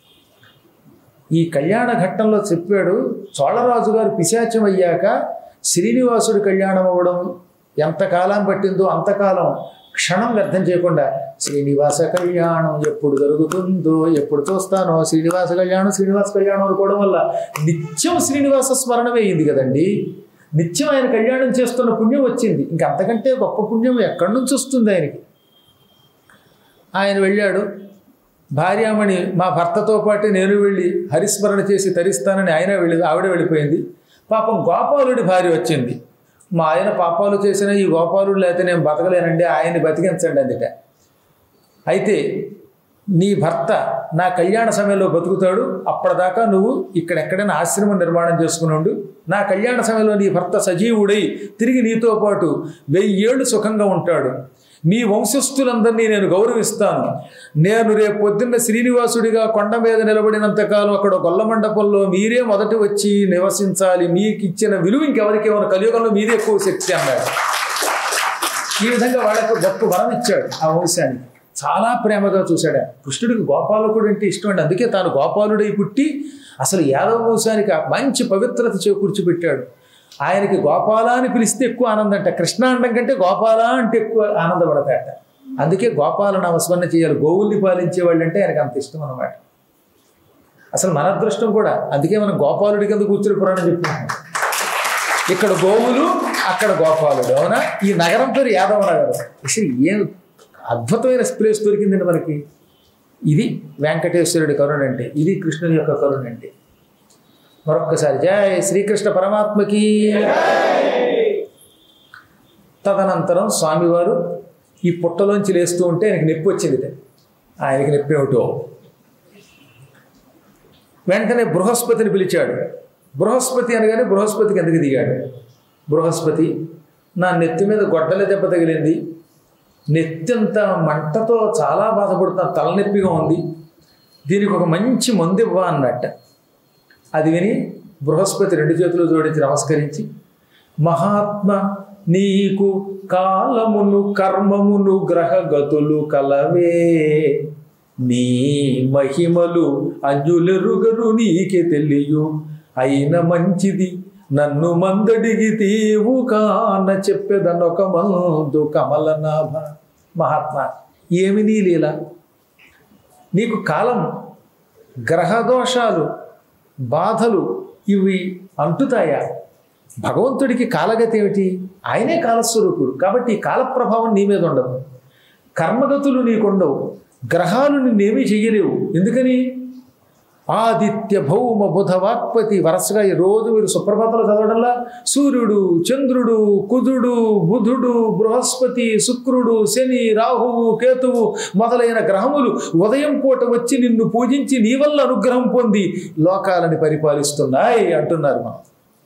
ఈ కళ్యాణ ఘట్టంలో చెప్పాడు చోళరాజు గారు పిశాచం అయ్యాక శ్రీనివాసుడి కళ్యాణం అవ్వడం ఎంతకాలం పట్టిందో అంతకాలం క్షణం వ్యర్థం చేయకుండా శ్రీనివాస కళ్యాణం ఎప్పుడు జరుగుతుందో ఎప్పుడు చూస్తానో శ్రీనివాస కళ్యాణం శ్రీనివాస కళ్యాణం అనుకోవడం వల్ల నిత్యం శ్రీనివాస స్మరణమే అయింది కదండి నిత్యం ఆయన కళ్యాణం చేస్తున్న పుణ్యం వచ్చింది ఇంక అంతకంటే గొప్ప పుణ్యం ఎక్కడి నుంచి వస్తుంది ఆయనకి ఆయన వెళ్ళాడు భార్యామణి మా భర్తతో పాటు నేను వెళ్ళి హరిస్మరణ చేసి తరిస్తానని ఆయన వెళ్ళి ఆవిడ వెళ్ళిపోయింది పాపం గోపాలుడి భార్య వచ్చింది మా ఆయన పాపాలు చేసిన ఈ గోపాలుడు లేకపోతే నేను బతకలేనండి ఆయన్ని బతికించండి అందుట అయితే నీ భర్త నా కళ్యాణ సమయంలో బతుకుతాడు అప్పటిదాకా నువ్వు ఇక్కడెక్కడైనా ఆశ్రమం నిర్మాణం చేసుకుని ఉండు నా కళ్యాణ సమయంలో నీ భర్త సజీవుడై తిరిగి నీతో పాటు వెయ్యేళ్ళు సుఖంగా ఉంటాడు మీ వంశస్థులందరినీ నేను గౌరవిస్తాను నేను రేపు పొద్దున్న శ్రీనివాసుడిగా కొండ మీద నిలబడినంతకాలం అక్కడ గొల్ల మండపంలో మీరే మొదటి వచ్చి నివసించాలి మీకు ఇచ్చిన విలువ ఇంకెవరికి ఏమైనా కలియుగంలో మీదే ఎక్కువ శక్తి అన్నాడు ఈ విధంగా వాళ్ళకు గొప్ప వరం ఇచ్చాడు ఆ వంశానికి చాలా ప్రేమగా చూశాడు ఆయన. కృష్ణుడికి గోపాలకుడు అంటే ఇష్టం అండి అందుకే తాను గోపాలుడై పుట్టి అసలు యాదవ వంశానికి ఆ మంచి పవిత్రత చేకూర్చిపెట్టాడు ఆయనకి గోపాల అని పిలిస్తే ఎక్కువ ఆనందం అంట కృష్ణ అండం కంటే గోపాల అంటే ఎక్కువ ఆనందపడతాట అందుకే గోపాల నామస్మరణ చేయాలి గోవుల్ని పాలించే వాళ్ళు అంటే ఆయనకు అంత ఇష్టం అన్నమాట అసలు మన అదృష్టం కూడా అందుకే మనం గోపాలుడి కింద కూర్చుని పురాణం చెప్పుకుంటున్నాం ఇక్కడ గోవులు అక్కడ గోపాలుడు అవునా ఈ నగరం పేరు యాదవ నగరం అసలు ఏం అద్భుతమైన ప్లేస్ దొరికిందండి మనకి ఇది వెంకటేశ్వరుడి కరుణ అంటే ఇది కృష్ణుని యొక్క కరుణ అంటే మరొక్కసారి జయ శ్రీకృష్ణ పరమాత్మకి తదనంతరం స్వామివారు ఈ పుట్టలోంచి లేస్తూ ఉంటే ఆయనకి నొప్పి వచ్చింది ఆయనకి నొప్పి ఏమిటో వెంటనే బృహస్పతిని పిలిచాడు బృహస్పతి అనగానే బృహస్పతికి ఎందుకు దిగాడు బృహస్పతి నా నెత్తి మీద గొడ్డల దెబ్బ తగిలింది నెత్తంతా మంటతో చాలా బాధపడుతున్నా తలనొప్పిగా ఉంది దీనికి ఒక మంచి మందు ఇవ్వ అన్నట్ట అది విని బృహస్పతి రెండు చేతులు జోడించి నమస్కరించి మహాత్మ నీకు కాలమును కర్మమును గ్రహగతులు కలవే నీ మహిమలు అంజులెరుగరు నీకే తెలియు అయిన మంచిది నన్ను మందడిగి తీవు కాన చెప్పేదన్నొక మందు కమలనాభ మహాత్మా ఏమి నీ లీల నీకు కాలం గ్రహదోషాలు బాధలు ఇవి అంటుతాయా భగవంతుడికి కాలగతి ఏమిటి ఆయనే కాలస్వరూపుడు కాబట్టి ఈ కాల ప్రభావం నీ మీద ఉండదు కర్మగతులు నీకుండవు గ్రహాలు నిన్నేమీ చెయ్యలేవు ఎందుకని ఆదిత్య భౌమ బుధ వాక్పతి వరుసగా ఈ రోజు మీరు సుప్రభాతంలో చదవడంలా సూర్యుడు చంద్రుడు కుజుడు బుధుడు బృహస్పతి శుక్రుడు శని రాహువు కేతువు మొదలైన గ్రహములు ఉదయం పూట వచ్చి నిన్ను పూజించి నీ వల్ల అనుగ్రహం పొంది లోకాలని పరిపాలిస్తున్నాయి అంటున్నారు మనం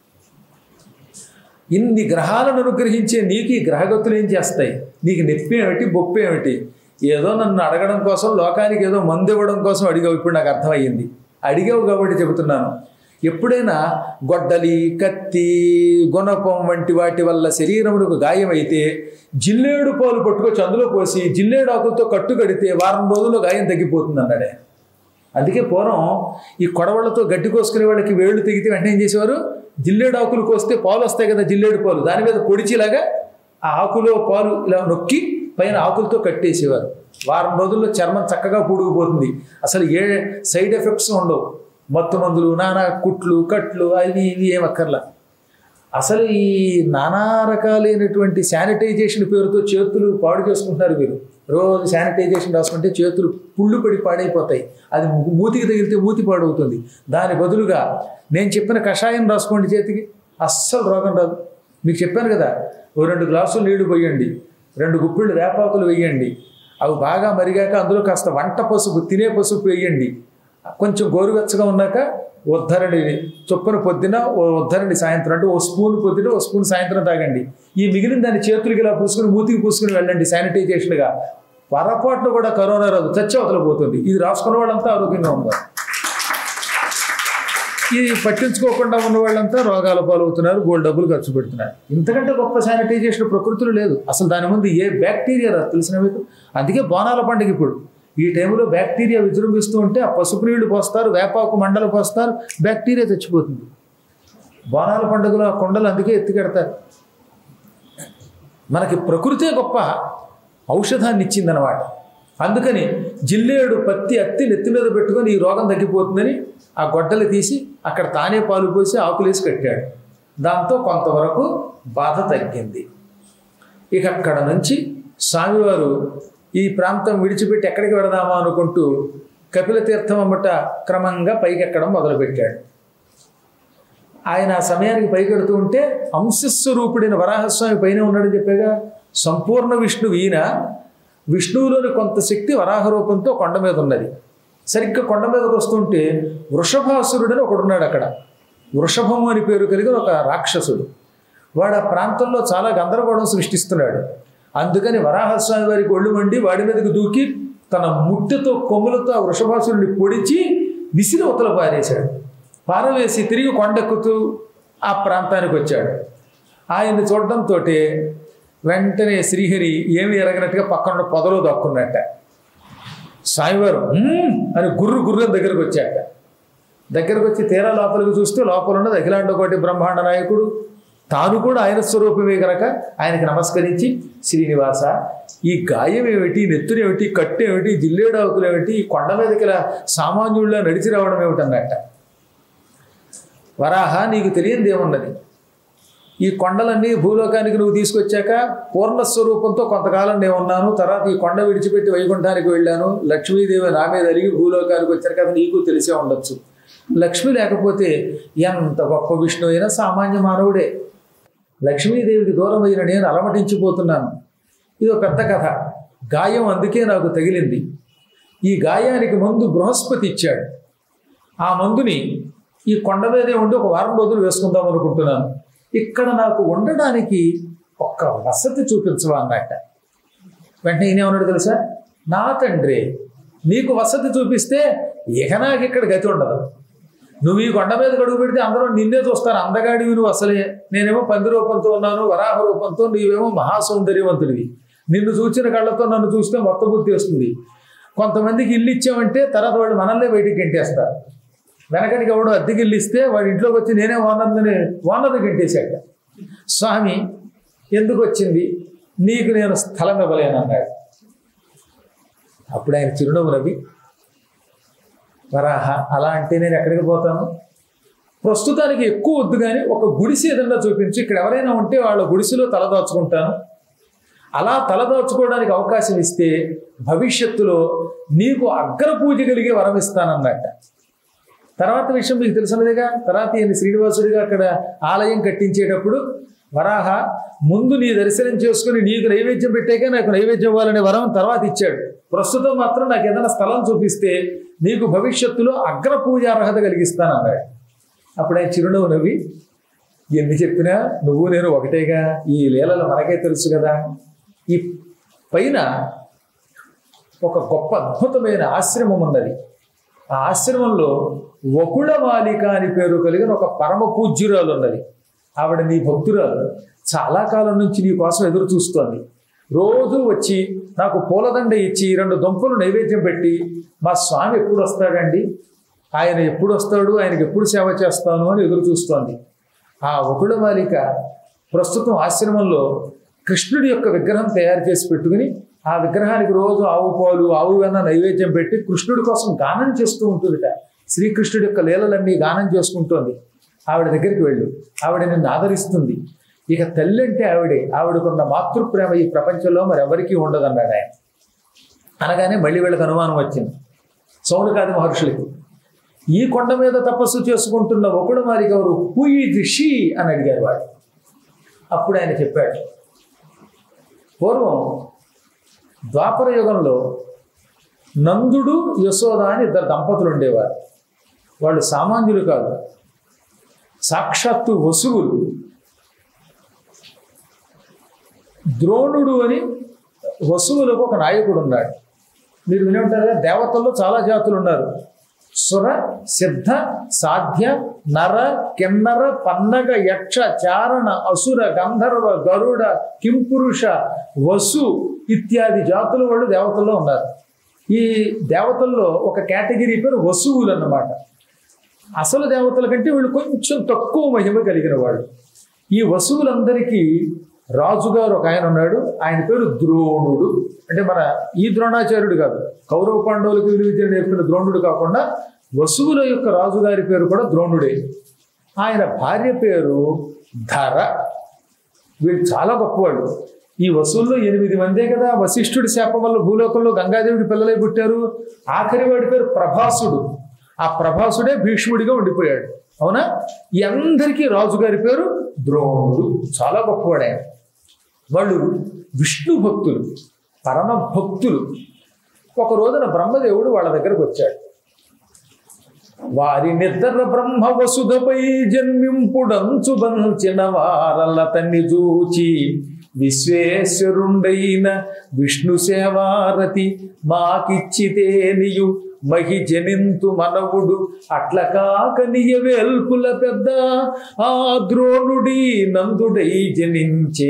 ఇన్ని గ్రహాలను అనుగ్రహించే నీకు ఈ గ్రహగతులు ఏం చేస్తాయి నీకు నొప్పి ఏమిటి బొప్పి ఏమిటి ఏదో నన్ను అడగడం కోసం లోకానికి ఏదో మందు ఇవ్వడం కోసం అడిగావు ఇప్పుడు నాకు అర్థమయ్యింది అడిగావు కాబట్టి చెబుతున్నాను ఎప్పుడైనా గొడ్డలి కత్తి గుణపం వంటి వాటి వల్ల శరీరమునకు గాయమైతే జిల్లేడు పాలు పట్టుకొచ్చి అందులో పోసి జిల్లేడు ఆకులతో కట్టు కడితే వారం రోజుల్లో గాయం తగ్గిపోతుంది అన్నాడే అందుకే పూర్వం ఈ కొడవళ్ళతో గడ్డి కోసుకునే వాళ్ళకి వేళ్ళు తెగితే వెంటనే ఏం చేసేవారు జిల్లేడు ఆకులు కోస్తే పాలు వస్తాయి కదా జిల్లేడు పాలు దాని మీద పొడిచిలాగా ఆ ఆకులో పాలు ఇలా నొక్కి పైన ఆకులతో కట్టేసేవారు వారం రోజుల్లో చర్మం చక్కగా పూడుకుపోతుంది అసలు ఏ సైడ్ ఎఫెక్ట్స్ ఉండవు మత్తు మందులు నానా కుట్లు కట్లు అవి ఇవి ఏం అక్కర్లా అసలు ఈ నానా రకాలైనటువంటి శానిటైజేషన్ పేరుతో చేతులు పాడు చేసుకుంటున్నారు మీరు రోజు శానిటైజేషన్ రాసుకుంటే చేతులు పుళ్ళు పడి పాడైపోతాయి అది ము- మూతికి తగిలితే మూతి పాడవుతుంది దాని బదులుగా నేను చెప్పిన కషాయం రాసుకోండి చేతికి అస్సలు రోగం రాదు మీకు చెప్పాను కదా ఓ రెండు గ్లాసులు నీళ్లు పోయండి రెండు గుప్పిళ్ళు వేపాకులు వేయండి అవి బాగా మరిగాక అందులో కాస్త వంట పసుపు తినే పసుపు వేయండి కొంచెం గోరువెచ్చగా ఉన్నాక ఉద్ధరణి చొప్పున పొద్దున ఓ ఉద్ధరణి సాయంత్రం అంటే ఓ స్పూన్ పొద్దున ఓ స్పూన్ సాయంత్రం తాగండి ఈ మిగిలిన దాన్ని చేతులకి ఇలా పూసుకుని మూతికి పూసుకుని వెళ్ళండి శానిటైజేషన్గా పొరపాటున కూడా కరోనా రాదు చచ్చి అవతలపోతుంది ఇది రాసుకున్న వాళ్ళంతా ఆరోగ్యంగా ఉన్నారు ఇది పట్టించుకోకుండా ఉన్న వాళ్ళంతా రోగాల పాలవుతున్నారు గోల్డ్ డబ్బులు ఖర్చు పెడుతున్నారు ఇంతకంటే గొప్ప శానిటైజేషన్ ప్రకృతిలో లేదు అసలు దాని ముందు ఏ బ్యాక్టీరియా రాదు తెలిసిన మీకు అందుకే బోనాల పండుగ ఇప్పుడు ఈ టైంలో బ్యాక్టీరియా విజృంభిస్తూ ఉంటే ఆ పసుపు నీళ్లు పోస్తారు వేపాకు మండలు పోస్తారు బ్యాక్టీరియా చచ్చిపోతుంది బోనాల పండుగలో ఆ కొండలు అందుకే ఎత్తికెడతారు మనకి ప్రకృతే గొప్ప ఔషధాన్ని ఇచ్చిందనమాట అందుకని జిల్లేడు పత్తి అత్తి నెత్తి మీద పెట్టుకొని ఈ రోగం తగ్గిపోతుందని ఆ గొడ్డలు తీసి అక్కడ తానే పాలు పోసి ఆకులేసి కట్టాడు దాంతో కొంతవరకు బాధ తగ్గింది ఇక అక్కడ నుంచి స్వామివారు ఈ ప్రాంతం విడిచిపెట్టి ఎక్కడికి వెడదామా అనుకుంటూ కపిల తీర్థం అమ్మట క్రమంగా పైకి ఎక్కడం మొదలుపెట్టాడు ఆయన ఆ సమయానికి పైకెడుతూ ఉంటే అంశస్వరూపుడైన వరాహస్వామి పైన ఉన్నాడని చెప్పాగా సంపూర్ణ విష్ణువు ఈయన విష్ణువులోని కొంత శక్తి వరాహ రూపంతో కొండ మీద ఉన్నది సరిగ్గా కొండ మీదకి వస్తుంటే వృషభాసురుడని ఒకడున్నాడు అక్కడ వృషభము అని పేరు కలిగిన ఒక రాక్షసుడు వాడు ఆ ప్రాంతంలో చాలా గందరగోళం సృష్టిస్తున్నాడు అందుకని వరాహస్వామి వారికి ఒళ్ళు మండి వాడి మీదకి దూకి తన ముట్టెతో కొమ్ములతో ఆ వృషభాసురుడిని పొడిచి విసిరి ఉతల పారేశాడు పారవేసి తిరిగి కొండెక్కుతూ ఆ ప్రాంతానికి వచ్చాడు ఆయన్ని చూడడంతో వెంటనే శ్రీహరి ఏమి ఎరగనట్టుగా పక్కన పొదలో దక్కున్నట్ట స్వామివారు "మ్మ్" అని గుర్రు గుర్రం దగ్గరకు వచ్చాక దగ్గరకు వచ్చి తీరా లోపలికి చూస్తే లోపల ఉన్నది అఖిలాండ కోటి బ్రహ్మాండ నాయకుడు తాను కూడా ఆయన స్వరూపమే గనక ఆయనకి నమస్కరించి శ్రీనివాస ఈ గాయం ఏమిటి నెత్తురు ఏమిటి కట్టు ఏమిటి జిల్లేడాకులు ఏమిటి ఈ కొండ మీదకి ఇలా సామాన్యుళ్ళ నడిచి రావడం ఏమిటన్నట్ట వరాహ నీకు తెలియంది ఏమున్నది ఈ కొండలన్నీ భూలోకానికి నువ్వు తీసుకొచ్చాక పూర్ణస్వరూపంతో కొంతకాలం నేను ఉన్నాను తర్వాత ఈ కొండ విడిచిపెట్టి వైకుంఠానికి వెళ్ళాను లక్ష్మీదేవి నా మీద అలిగి భూలోకానికి వచ్చారు కదా నీకు తెలిసే ఉండొచ్చు లక్ష్మి లేకపోతే ఎంత గొప్ప విష్ణు అయినా సామాన్య మానవుడే లక్ష్మీదేవికి దూరమైన నేను అలమటించిపోతున్నాను ఇది ఒక పెద్ద కథ గాయం అందుకే నాకు తగిలింది ఈ గాయానికి మందు బృహస్పతి ఇచ్చాడు ఆ మందుని ఈ కొండ మీదే ఉండి ఒక వారం రోజులు వేసుకుందాం అనుకుంటున్నాను ఇక్కడ నాకు ఉండడానికి ఒక్క వసతి చూపించవా అన్నట్ట వెంటనే ఈయనేమన్నాడు తెలుసా నా తండ్రి నీకు వసతి చూపిస్తే ఇక నాకు ఇక్కడ గతి ఉండదు నువ్వు ఈ కొండ మీద గడుగు పెడితే అందరూ నిన్నే చూస్తారు అందగాడివి నువ్వు అసలే నేనేమో పంది రూపంతో ఉన్నాను వరాహ రూపంతో నీవేమో మహాసౌందర్యవంతుడివి నిన్ను చూచిన కళ్ళతో నన్ను చూస్తే మొత్తం బుద్ధి వస్తుంది కొంతమందికి ఇల్లు ఇచ్చామంటే తర్వాత వాళ్ళు మనల్నే బయటికి గెంటేస్తారు వెనకటికి ఎవడో అద్దెకి ఇల్లు ఇస్తే వాడి ఇంట్లోకి వచ్చి నేనే ఓనర్ని ఓనర్ని గెంటేశాక స్వామి ఎందుకు వచ్చింది నీకు నేను స్థలం ఇవ్వలేను అన్నాడు అప్పుడు ఆయన చిరునవ్వు నవ్వి వరాహ అలా అంటే నేను ఎక్కడికి పోతాను ప్రస్తుతానికి ఎక్కువ వద్దు కానీ ఒక గుడిసె ఏదన్నా చూపించి ఇక్కడ ఎవరైనా ఉంటే వాళ్ళ గుడిసెలో తలదాచుకుంటాను అలా తలదాచుకోవడానికి అవకాశం ఇస్తే భవిష్యత్తులో నీకు అగ్ర పూజ కలిగే వరం ఇస్తానన్నట్ట తర్వాత విషయం మీకు తెలిసినదిగా తర్వాత ఈయన శ్రీనివాసుడిగా అక్కడ ఆలయం కట్టించేటప్పుడు వరాహ ముందు నీ దర్శనం చేసుకుని నీకు నైవేద్యం పెట్టాక నాకు నైవేద్యం ఇవ్వాలనే వరం తర్వాత ఇచ్చాడు ప్రస్తుతం మాత్రం నాకు ఏదైనా స్థలం చూపిస్తే నీకు భవిష్యత్తులో అగ్ర పూజ అర్హత కలిగిస్తాను అన్నాడు అప్పుడు ఆయన చిరునవ్వు నవ్వి ఎన్ని చెప్పినా నువ్వు నేను ఒకటేగా ఈ లీలలు మనకే తెలుసు కదా ఈ పైన ఒక గొప్ప అద్భుతమైన ఆశ్రమం ఉన్నది ఆ ఆశ్రమంలో వకుళమాలిక అని పేరు కలిగిన ఒక పరమ పూజ్యురాలు ఉన్నది ఆవిడ నీ భక్తురాలు చాలా కాలం నుంచి నీ కోసం ఎదురు చూస్తోంది రోజు వచ్చి నాకు పూలదండ ఇచ్చి రెండు దుంపలు నైవేద్యం పెట్టి మా స్వామి ఎప్పుడు వస్తాడండి ఆయన ఎప్పుడు వస్తాడు ఆయనకి ఎప్పుడు సేవ చేస్తాను అని ఎదురు చూస్తోంది ఆ వకుళమాలిక ప్రస్తుతం ఆశ్రమంలో కృష్ణుడి యొక్క విగ్రహం తయారు చేసి పెట్టుకుని ఆ విగ్రహానికి రోజు ఆవు పాలు ఆవు వెన్న నైవేద్యం పెట్టి కృష్ణుడి కోసం గానం చేస్తూ ఉంటుందిట శ్రీకృష్ణుడి యొక్క లీలలన్నీ గానం చేసుకుంటోంది ఆవిడ దగ్గరికి వెళ్ళు ఆవిడ నిన్ను ఆదరిస్తుంది ఇక తల్లి అంటే ఆవిడే ఆవిడకున్న మాతృప్రేమ ఈ ప్రపంచంలో మరి ఎవరికీ ఉండదన్నాడు ఆయన అనగానే మళ్ళీ వీళ్ళకి అనుమానం వచ్చింది సౌనకాది మహర్షులకి ఈ కొండ మీద తపస్సు చేసుకుంటున్న ఒకడు మరి ఎవరు హూయి ఋషి అని అడిగారు వాడు అప్పుడు ఆయన చెప్పాడు పూర్వం ద్వాపర యుగంలో నందుడు యశోద అని ఇద్దరు దంపతులు ఉండేవారు వాళ్ళు సామాన్యులు కాదు సాక్షాత్తు వసువులు ద్రోణుడు అని వసువులకు ఒక నాయకుడు ఉన్నాడు మీరు విని ఉంటారు కదా దేవతల్లో చాలా జాతులు ఉన్నారు సుర సిద్ధ సాధ్య నర కిన్నర పన్నగ యక్ష చారణ అసుర గంధర్వ గరుడ కింపురుష వసు ఇత్యాది జాతుల వాళ్ళు దేవతల్లో ఉన్నారు ఈ దేవతల్లో ఒక కేటగిరీ పేరు వసువులు అన్నమాట అసలు దేవతల కంటే వీళ్ళు కొంచెం తక్కువ మహిమ కలిగిన వాళ్ళు ఈ వసువులందరికీ రాజుగారు ఒక ఆయన ఉన్నాడు ఆయన పేరు ద్రోణుడు అంటే మన ఈ ద్రోణాచార్యుడు కాదు కౌరవ పాండవులకు విలువ విద్య నేర్పిన ద్రోణుడు కాకుండా వసువుల యొక్క రాజుగారి పేరు కూడా ద్రోణుడే ఆయన భార్య పేరు ధర వీళ్ళు చాలా గొప్పవాళ్ళు ఈ వసూల్లో ఎనిమిది మందే కదా వశిష్ఠుడి శాపం వల్ల భూలోకంలో గంగాదేవుడి పిల్లలై పుట్టారు ఆఖరి వాడి పేరు ప్రభాసుడు ఆ ప్రభాసుడే భీష్ముడిగా ఉండిపోయాడు అవునా ఈ అందరికీ రాజుగారి పేరు ద్రోణుడు చాలా గొప్పవాడు ఆయన వాళ్ళు విష్ణు భక్తులు పరమ భక్తులు ఒక రోజున బ్రహ్మదేవుడు వాళ్ళ దగ్గరకు వచ్చాడు వారి నిద్ర బ్రహ్మ వసుధపై జన్మింపుడంచు బంచిన వారల తన్ని చూచి విశ్వేశ్వరుండైన విష్ణు సేవారతి మాకిచ్చితేనియు మహి జనింతు మనవుడు అట్ల కాక నియవేల్పుల పెద్ద ఆ ద్రోణుడి నందుడై జనించే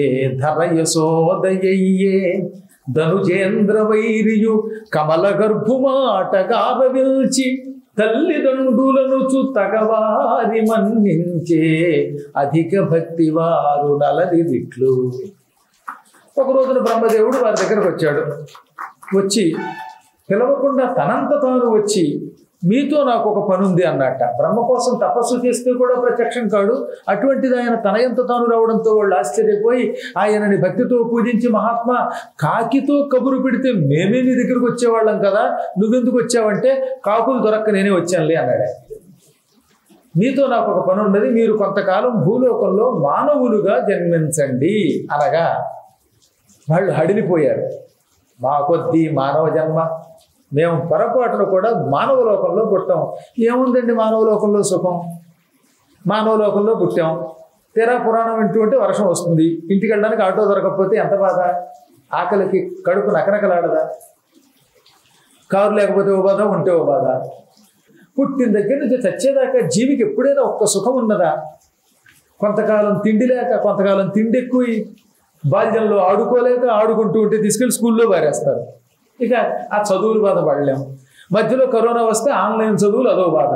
ధరయసోదయ్యే ధనుజేంద్ర వైరియు కమల గర్భుమాట గారవిల్చి తల్లిదండ్రులను తగవారి మన్నించే అధిక భక్తి వారు నలది విట్లు ఒక రోజున బ్రహ్మదేవుడు వారి దగ్గరకు వచ్చాడు వచ్చి పిలవకుండా తనంత తాను వచ్చి మీతో నాకు ఒక పని ఉంది అన్నట్ట బ్రహ్మ కోసం తపస్సు చేస్తే కూడా ప్రత్యక్షం కాడు అటువంటిది ఆయన తనయంత తాను రావడంతో వాళ్ళు ఆశ్చర్యపోయి ఆయనని భక్తితో పూజించి మహాత్మా కాకితో కబురు పెడితే మేమే నీ దగ్గరకు వచ్చేవాళ్ళం కదా నువ్వెందుకు వచ్చావంటే కాకులు దొరక్క నేనే వచ్చానులే అన్నాడు ఆయన. మీతో నాకు ఒక పని ఉన్నది మీరు కొంతకాలం భూలోకంలో మానవులుగా జన్మించండి అనగా వాళ్ళు హడిలిపోయారు మా కొద్దీ మానవ జన్మ మేము పొరపాటును కూడా మానవ లోకంలో పుట్టాం ఏముందండి మానవ లోకంలో సుఖం మానవ లోకంలో పుట్టాం తీరా పురాణం వింటూ ఉంటే వర్షం వస్తుంది ఇంటికి వెళ్ళడానికి ఆటో దొరకకపోతే ఎంత బాధ ఆకలికి కడుపు నకనకలాడదా కారు లేకపోతే ఓ బాధ ఉంటే ఓ బాధ పుట్టిన దగ్గర నుంచి చచ్చేదాకా జీవికి ఎప్పుడైనా ఒక్క సుఖం ఉన్నదా కొంతకాలం తిండి లేక కొంతకాలం తిండి ఎక్కువ బాల్యంలో ఆడుకోలేక ఆడుకుంటూ ఉంటే తీసుకెళ్ళి స్కూల్లో పారేస్తారు ఇక ఆ చదువులు బాధ పడలేము మధ్యలో కరోనా వస్తే ఆన్లైన్ చదువులు అదో బాధ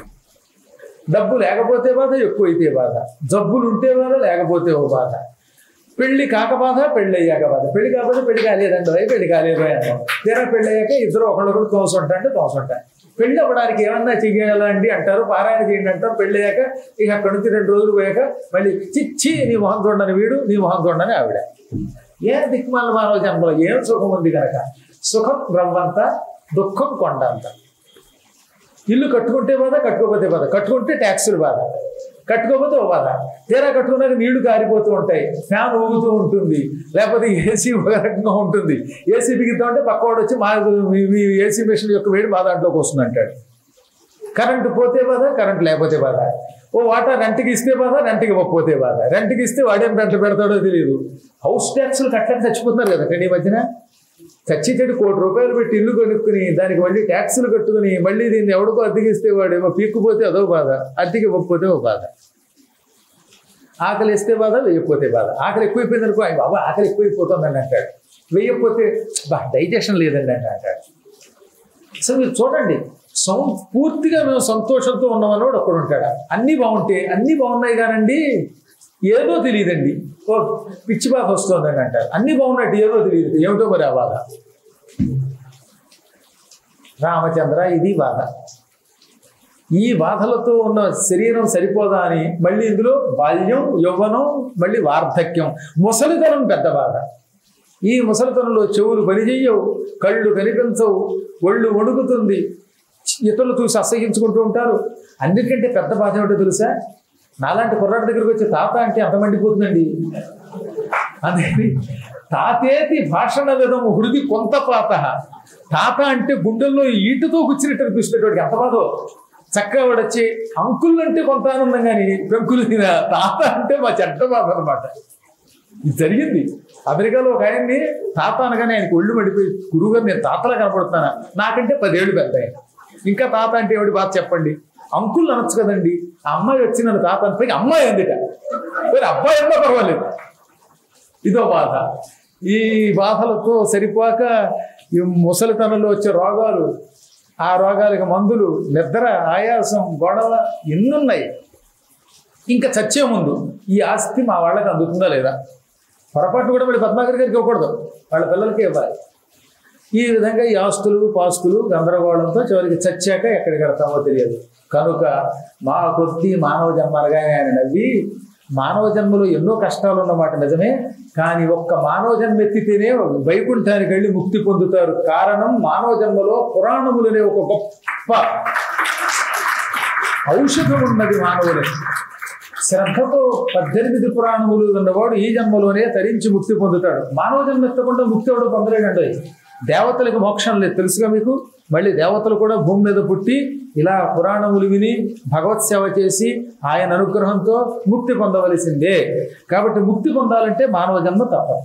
డబ్బు లేకపోతే బాధ ఎక్కువైతే బాధ జబ్బులు ఉంటే బాధ లేకపోతే ఓ బాధ పెళ్లి కాక బాధ పెళ్లి అయ్యాక బాధ పెళ్లి కాకపోతే పెళ్లి కాలేదండి అయ్యి పెళ్లి కాలేదు అన్నాం తీరా పెళ్లి అయ్యాక ఇద్దరు ఒకళ్ళొకరు తోసుంటా అంటే తోసుంటా పెళ్లి అవ్వడానికి ఏమన్నా చెయ్యాలండి అంటారు పారాయణ చేయండి అంటారు పెళ్లి అయ్యాక ఇక అక్కడి నుంచి రెండు రోజులు పోయాక మళ్ళీ చిచ్చి నీ మొహం చూడని వీడు నీ మొహం చూడని ఆవిడ ఏ దిక్మాల మానవ జన్మలో ఏం సుఖం ఉంది కనుక సుఖం రవ్వంత దుఃఖం కొండంత ఇల్లు కట్టుకుంటే బాధ కట్టుకోకపోతే బాధ కట్టుకుంటే ట్యాక్సులు బాధ కట్టుకోకపోతే ఓ బాధ తీరా కట్టుకున్నాక నీళ్లు కారిపోతూ ఉంటాయి ఫ్యాన్ ఊగుతూ ఉంటుంది లేకపోతే ఏసీ ఒక రకంగా ఉంటుంది ఏసీ బిగుతా ఉంటే పక్కవాడు వచ్చి మా మీ- మీ ఏసీ మెషిన్ యొక్క వేడి మా దాంట్లోకి వస్తుంది అంటాడు కరెంటు పోతే బాధ కరెంట్ లేకపోతే బాధ ఓ వాటర్ రెంట్కి ఇస్తే బాధ రెంట్కి ఇవ్వకపోతే బాధ రెంట్కి ఇస్తే వాడేం రెంట్ పెడతాడో తెలియదు హౌస్ ట్యాక్స్లు కట్టలేక చచ్చిపోతున్నారు కదా ఈ మధ్యన చచ్చి చెడు కోటి రూపాయలు పెట్టి ఇల్లు కొనుక్కుని దానికి మళ్ళీ ట్యాక్సులు కట్టుకుని మళ్ళీ దీన్ని ఎవడికో అద్దెకిస్తే వాడేమో పీక్కుపోతే అదో బాధ అద్దెకి ఇవ్వకపోతే ఓ బాధ ఆకలి ఇస్తే బాధ వేయకపోతే బాధ ఆకలి ఎక్కువైపోయింది అనుకో "అయ్య బాబా ఆకలి ఎక్కువైపోతుందని అంటాడు వేయకపోతే బా డైజెషన్ లేదండి అని అంటాడు అసలు మీరు చూడండి సం పూర్తిగా మేము సంతోషంతో ఉన్నామన్నోడు ఒక్కడు ఉంటాడు అన్నీ బాగుంటే అన్నీ బాగున్నాయి కానండి ఏదో తెలియదండి ఓ పిచ్చి బాధ వస్తుందని అంటారు అన్నీ బాగున్నట్టు ఏదో తెలియదు ఏమిటో మరి ఆ బాధ రామచంద్ర ఇది బాధ ఈ బాధలతో ఉన్న శరీరం సరిపోదా అని మళ్ళీ ఇందులో బాల్యం యౌవనం మళ్ళీ వార్ధక్యం ముసలితనం పెద్ద బాధ ఈ ముసలితనంలో చెవులు పనిచేయవు కళ్ళు కనిపించవు ఒళ్ళు వణుకుతుంది ఇతరులు చూసి అసహించుకుంటూ ఉంటారు అన్నిటికంటే పెద్ద బాధ ఏమిటో తెలుసా నాలాంటి కుర్రాడి దగ్గరికి వచ్చే తాత అంటే అంత మండిపోతుందండి అందుకని తాతేతి భాషణ విధము హృది కొంత పాత తాత అంటే గుండెల్లో ఈటుతో కూర్చున్నట్టు అనిపిస్తున్నటువంటి ఎంత బాధో చక్కగా వాడు వచ్చి అంకుల్ అంటే కొంత ఆనందం కానీ పెంకులు తిన తాత అంటే మా చెడ్డ బాధ అనమాట ఇది జరిగింది అమెరికాలో ఒక ఆయన్ని తాత అనగానే ఆయనకు ఒళ్ళు మడిపోయి గురువుగారు నేను తాతలా కనపడుతున్నానా నాకంటే పదేళ్ళు పెద్ద ఆయన ఇంకా తాత అంటే ఎవడి బాధ చెప్పండి అంకుల్ అనొచ్చు కదండి ఆ అమ్మాయి వచ్చి నన్ను తాత అనిపోయి అమ్మాయి అందుట మరి అబ్బాయి అన్నా పర్వాలేదు ఇదో బాధ ఈ బాధలతో సరిపోక ఈ ముసలితనంలో వచ్చే రోగాలు ఆ రోగాలకు మందులు నిద్ర ఆయాసం గొడవ ఎన్నున్నాయి ఇంకా చచ్చే ముందు ఈ ఆస్తి మా వాళ్ళకి అందుతుందా లేదా పొరపాటు కూడా మళ్ళీ పద్మాకర్ గారికి ఇవ్వకూడదు వాళ్ళ పిల్లలకి ఇవ్వాలి ఈ విధంగా ఈ ఆస్తులు పాస్తులు గందరగోళంతో చివరికి చచ్చాక ఎక్కడికి వెళ్తామో తెలియదు కనుక మా కొద్ది మానవ జన్మలుగానే ఆయన నవ్వి మానవ జన్మలో ఎన్నో కష్టాలు ఉన్నమాట నిజమే కానీ ఒక్క మానవ జన్మ ఎత్తితేనే వైకుంఠానికి వెళ్ళి ముక్తి పొందుతారు కారణం మానవ జన్మలో పురాణములనే ఒక గొప్ప ఔషధం ఉన్నది మానవులకి శ్రద్ధతో పద్దెనిమిది పురాణములు ఉన్నవాడు ఈ జన్మలోనే తరించి ముక్తి పొందుతాడు మానవ జన్మ ఎత్తకుండా ముక్తి ఎవడు పొందలేడండి దేవతలకు మోక్షం లేదు తెలుసుగా మీకు మళ్ళీ దేవతలు కూడా భూమి మీద పుట్టి ఇలా పురాణములు విని భగవత్ సేవ చేసి ఆయన అనుగ్రహంతో ముక్తి పొందవలసిందే కాబట్టి ముక్తి పొందాలంటే మానవ జన్మ తప్ప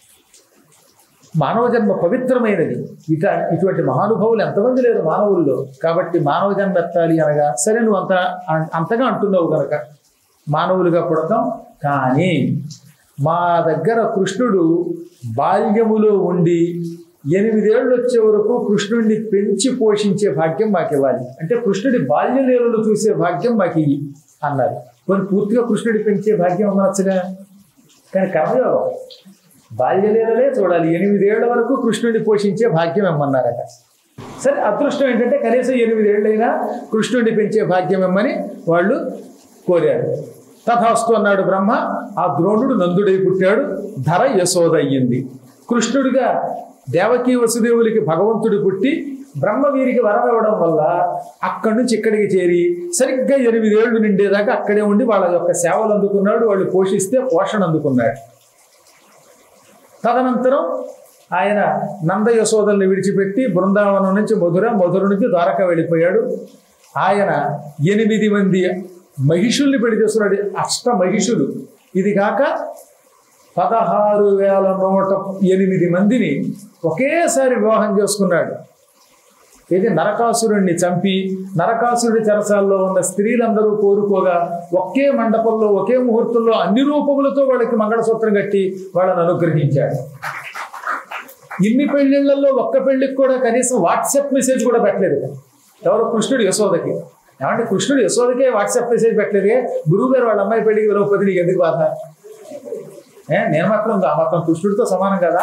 మానవ జన్మ పవిత్రమైనది ఇట ఇటువంటి మహానుభావులు ఎంతమంది లేరు మానవుల్లో కాబట్టి మానవ జన్మ ఎత్తాలి అనగా సరే నువ్వు అంత అంతగా అంటున్నావు కనుక మానవులుగా పుడతాం కానీ మా దగ్గర కృష్ణుడు బాల్యములో ఉండి ఎనిమిదేళ్ళు వచ్చే వరకు కృష్ణుడిని పెంచి పోషించే భాగ్యం మాకు ఇవ్వాలి అంటే కృష్ణుడి బాల్యలీలలు చూసే భాగ్యం మాకు ఇయ్యి అన్నారు కొన్ని పూర్తిగా కృష్ణుడి పెంచే భాగ్యం అమ్మనచ్చుగా కానీ కర్మయోగం బాల్యలీలలే చూడాలి ఎనిమిదేళ్ల వరకు కృష్ణుడిని పోషించే భాగ్యం ఇమ్మన్నారట సరే అదృష్టం ఏంటంటే కనీసం ఎనిమిదేళ్ళైనా కృష్ణుడిని పెంచే భాగ్యం ఇమ్మని వాళ్ళు కోరారు తథాస్తు అన్నాడు బ్రహ్మ ఆ ద్రోణుడు నందుడై పుట్టాడు ధర యశోద అయ్యింది కృష్ణుడిగా దేవకీ వసుదేవులకి భగవంతుడు పుట్టి బ్రహ్మ వీరికి వరం ఇవ్వడం వల్ల అక్కడి నుంచి ఇక్కడికి చేరి సరిగ్గా ఎనిమిదేళ్లు నిండేదాకా అక్కడే ఉండి వాళ్ళ యొక్క సేవలు అందుకున్నాడు వాళ్ళు పోషిస్తే పోషణ అందుకున్నాడు తదనంతరం ఆయన నంద యశోదల్ని విడిచిపెట్టి బృందావనం నుంచి మధుర మధుర నుంచి ద్వారక వెళ్ళిపోయాడు ఆయన ఎనిమిది మంది మహిషుల్ని పెళ్లి చేస్తున్నాడు అష్ట మహిషులు ఇది కాక పదహారు వేల నూట ఎనిమిది మందిని ఒకేసారి వివాహం చేసుకున్నాడు ఇది నరకాసురుణ్ణి చంపి నరకాసురుడి చెరసాల్లో ఉన్న స్త్రీలందరూ కోరుకోగా ఒకే మండపంలో ఒకే ముహూర్తంలో అన్ని రూపములతో వాళ్ళకి మంగళసూత్రం కట్టి వాళ్ళని అనుగ్రహించాడు ఇన్ని పెళ్లిళ్లలో ఒక్క పెళ్లికి కూడా కనీసం వాట్సాప్ మెసేజ్ కూడా పెట్టలేదు ఎవరు కృష్ణుడు యశోదకి ఏమంటే కృష్ణుడు యశోదకే వాట్సాప్ మెసేజ్ పెట్టలేదే గురువు గారు వాళ్ళ అమ్మాయి పెళ్లికి విరవకపోతే నీకు ఎందుకు బాధ ఏ నేను మాత్రం ఆ మాత్రం కృష్ణుడితో సమానం కదా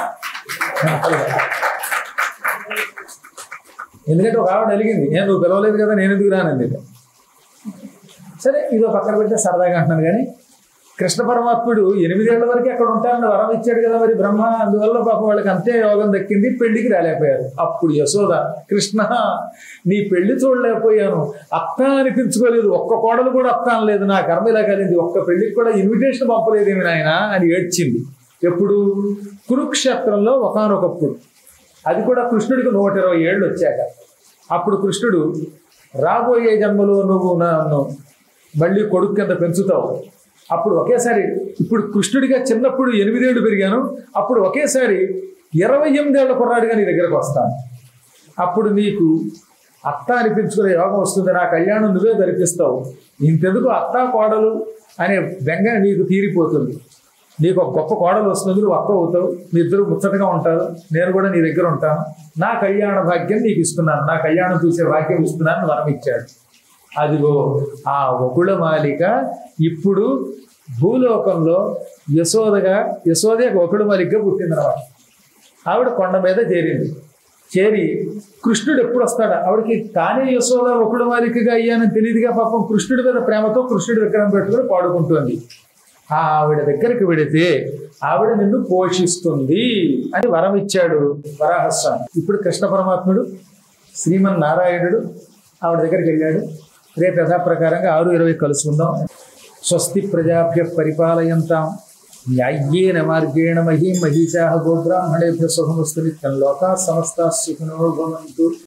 ఎందుకంటే ఒక ఆవిడ అలిగింది నేను నువ్వు పిలవలేదు కదా నేను ఎందుకు రానంది సరే ఇదో పక్కన పెడితే సరదాగా అంటున్నాను కానీ కృష్ణ పరమాత్ముడు ఎనిమిదేళ్ల వరకు అక్కడ ఉంటానని వరం ఇచ్చాడు కదా మరి బ్రహ్మ అందువల్ల పాప వాళ్ళకి అంతే యోగం దక్కింది పెళ్లికి రాలేకపోయారు అప్పుడు యశోద కృష్ణ నీ పెళ్లి చూడలేకపోయాను అత్త అనిపించుకోలేదు ఒక్క కోడలు కూడా అత్త అనలేదు నా కర్మ ఇలా కలిగింది ఒక్క పెళ్లికి కూడా ఇన్విటేషన్ పంపలేదేమి నాయన అని ఏడ్చింది ఎప్పుడు కురుక్షేత్రంలో ఒకనొకప్పుడు అది కూడా కృష్ణుడికి నూట ఇరవై ఏళ్ళు వచ్చాక అప్పుడు కృష్ణుడు రాబోయే జన్మలో నువ్వు నన్ను మళ్ళీ కొడుకు కింద పెంచుతావు అప్పుడు ఒకేసారి ఇప్పుడు కృష్ణుడిగా చిన్నప్పుడు ఎనిమిదేళ్ళు పెరిగాను అప్పుడు ఒకేసారి ఇరవై ఎనిమిదేళ్ల కుర్రాడిగా నీ దగ్గరకు వస్తాను అప్పుడు నీకు అత్త అనిపించుకునే యోగం వస్తుంది నా కళ్యాణం నువ్వే ధరిపిస్తావు ఇంతెందుకు అత్త కోడలు అనే బెంగ నీకు తీరిపోతుంది నీకు ఒక గొప్ప కోడలు వస్తుంది నువ్వు అక్క అవుతావు మీ ఇద్దరు ముచ్చటగా ఉంటారు నేను కూడా నీ దగ్గర ఉంటాను నా కళ్యాణ భాగ్యం నీకు ఇస్తున్నాను నా కళ్యాణం చూసే భాగ్యం ఇస్తున్నాను వరం ఇచ్చాడు అదిగో ఆ వకుళ మాలిక ఇప్పుడు భూలోకంలో యశోదగా యశోదే వకుళ మాలికగా పుట్టిందన్నమాట ఆవిడ కొండ మీద చేరింది చేరి కృష్ణుడు ఎప్పుడు వస్తాడా ఆవిడకి తానే యశోద ఒకడు మాలికగా అయ్యానని తెలియదుగా పాపం కృష్ణుడి మీద ప్రేమతో కృష్ణుడి విగ్రహం పెట్టుకుని పాడుకుంటుంది ఆ ఆవిడ దగ్గరికి వెడితే ఆవిడ నిన్ను పోషిస్తుంది అని వరం ఇచ్చాడు వరాహస్వామి ఇప్పుడు కృష్ణ పరమాత్ముడు శ్రీమన్ నారాయణుడు ఆవిడ దగ్గరికి వెళ్ళాడు రేపు యథాప్రకారంగా ఆరు ఇరవై కలుసుకుందాం స్వస్తి ప్రజాభ్య పరిపాలయంతాం న్యాయ్యేన మార్గేణ మహీ మహిషా గోబ్రాహ్మణేభ్య శుభమస్తు నిత్యం లోకా సమస్త సుఖినో భవంతు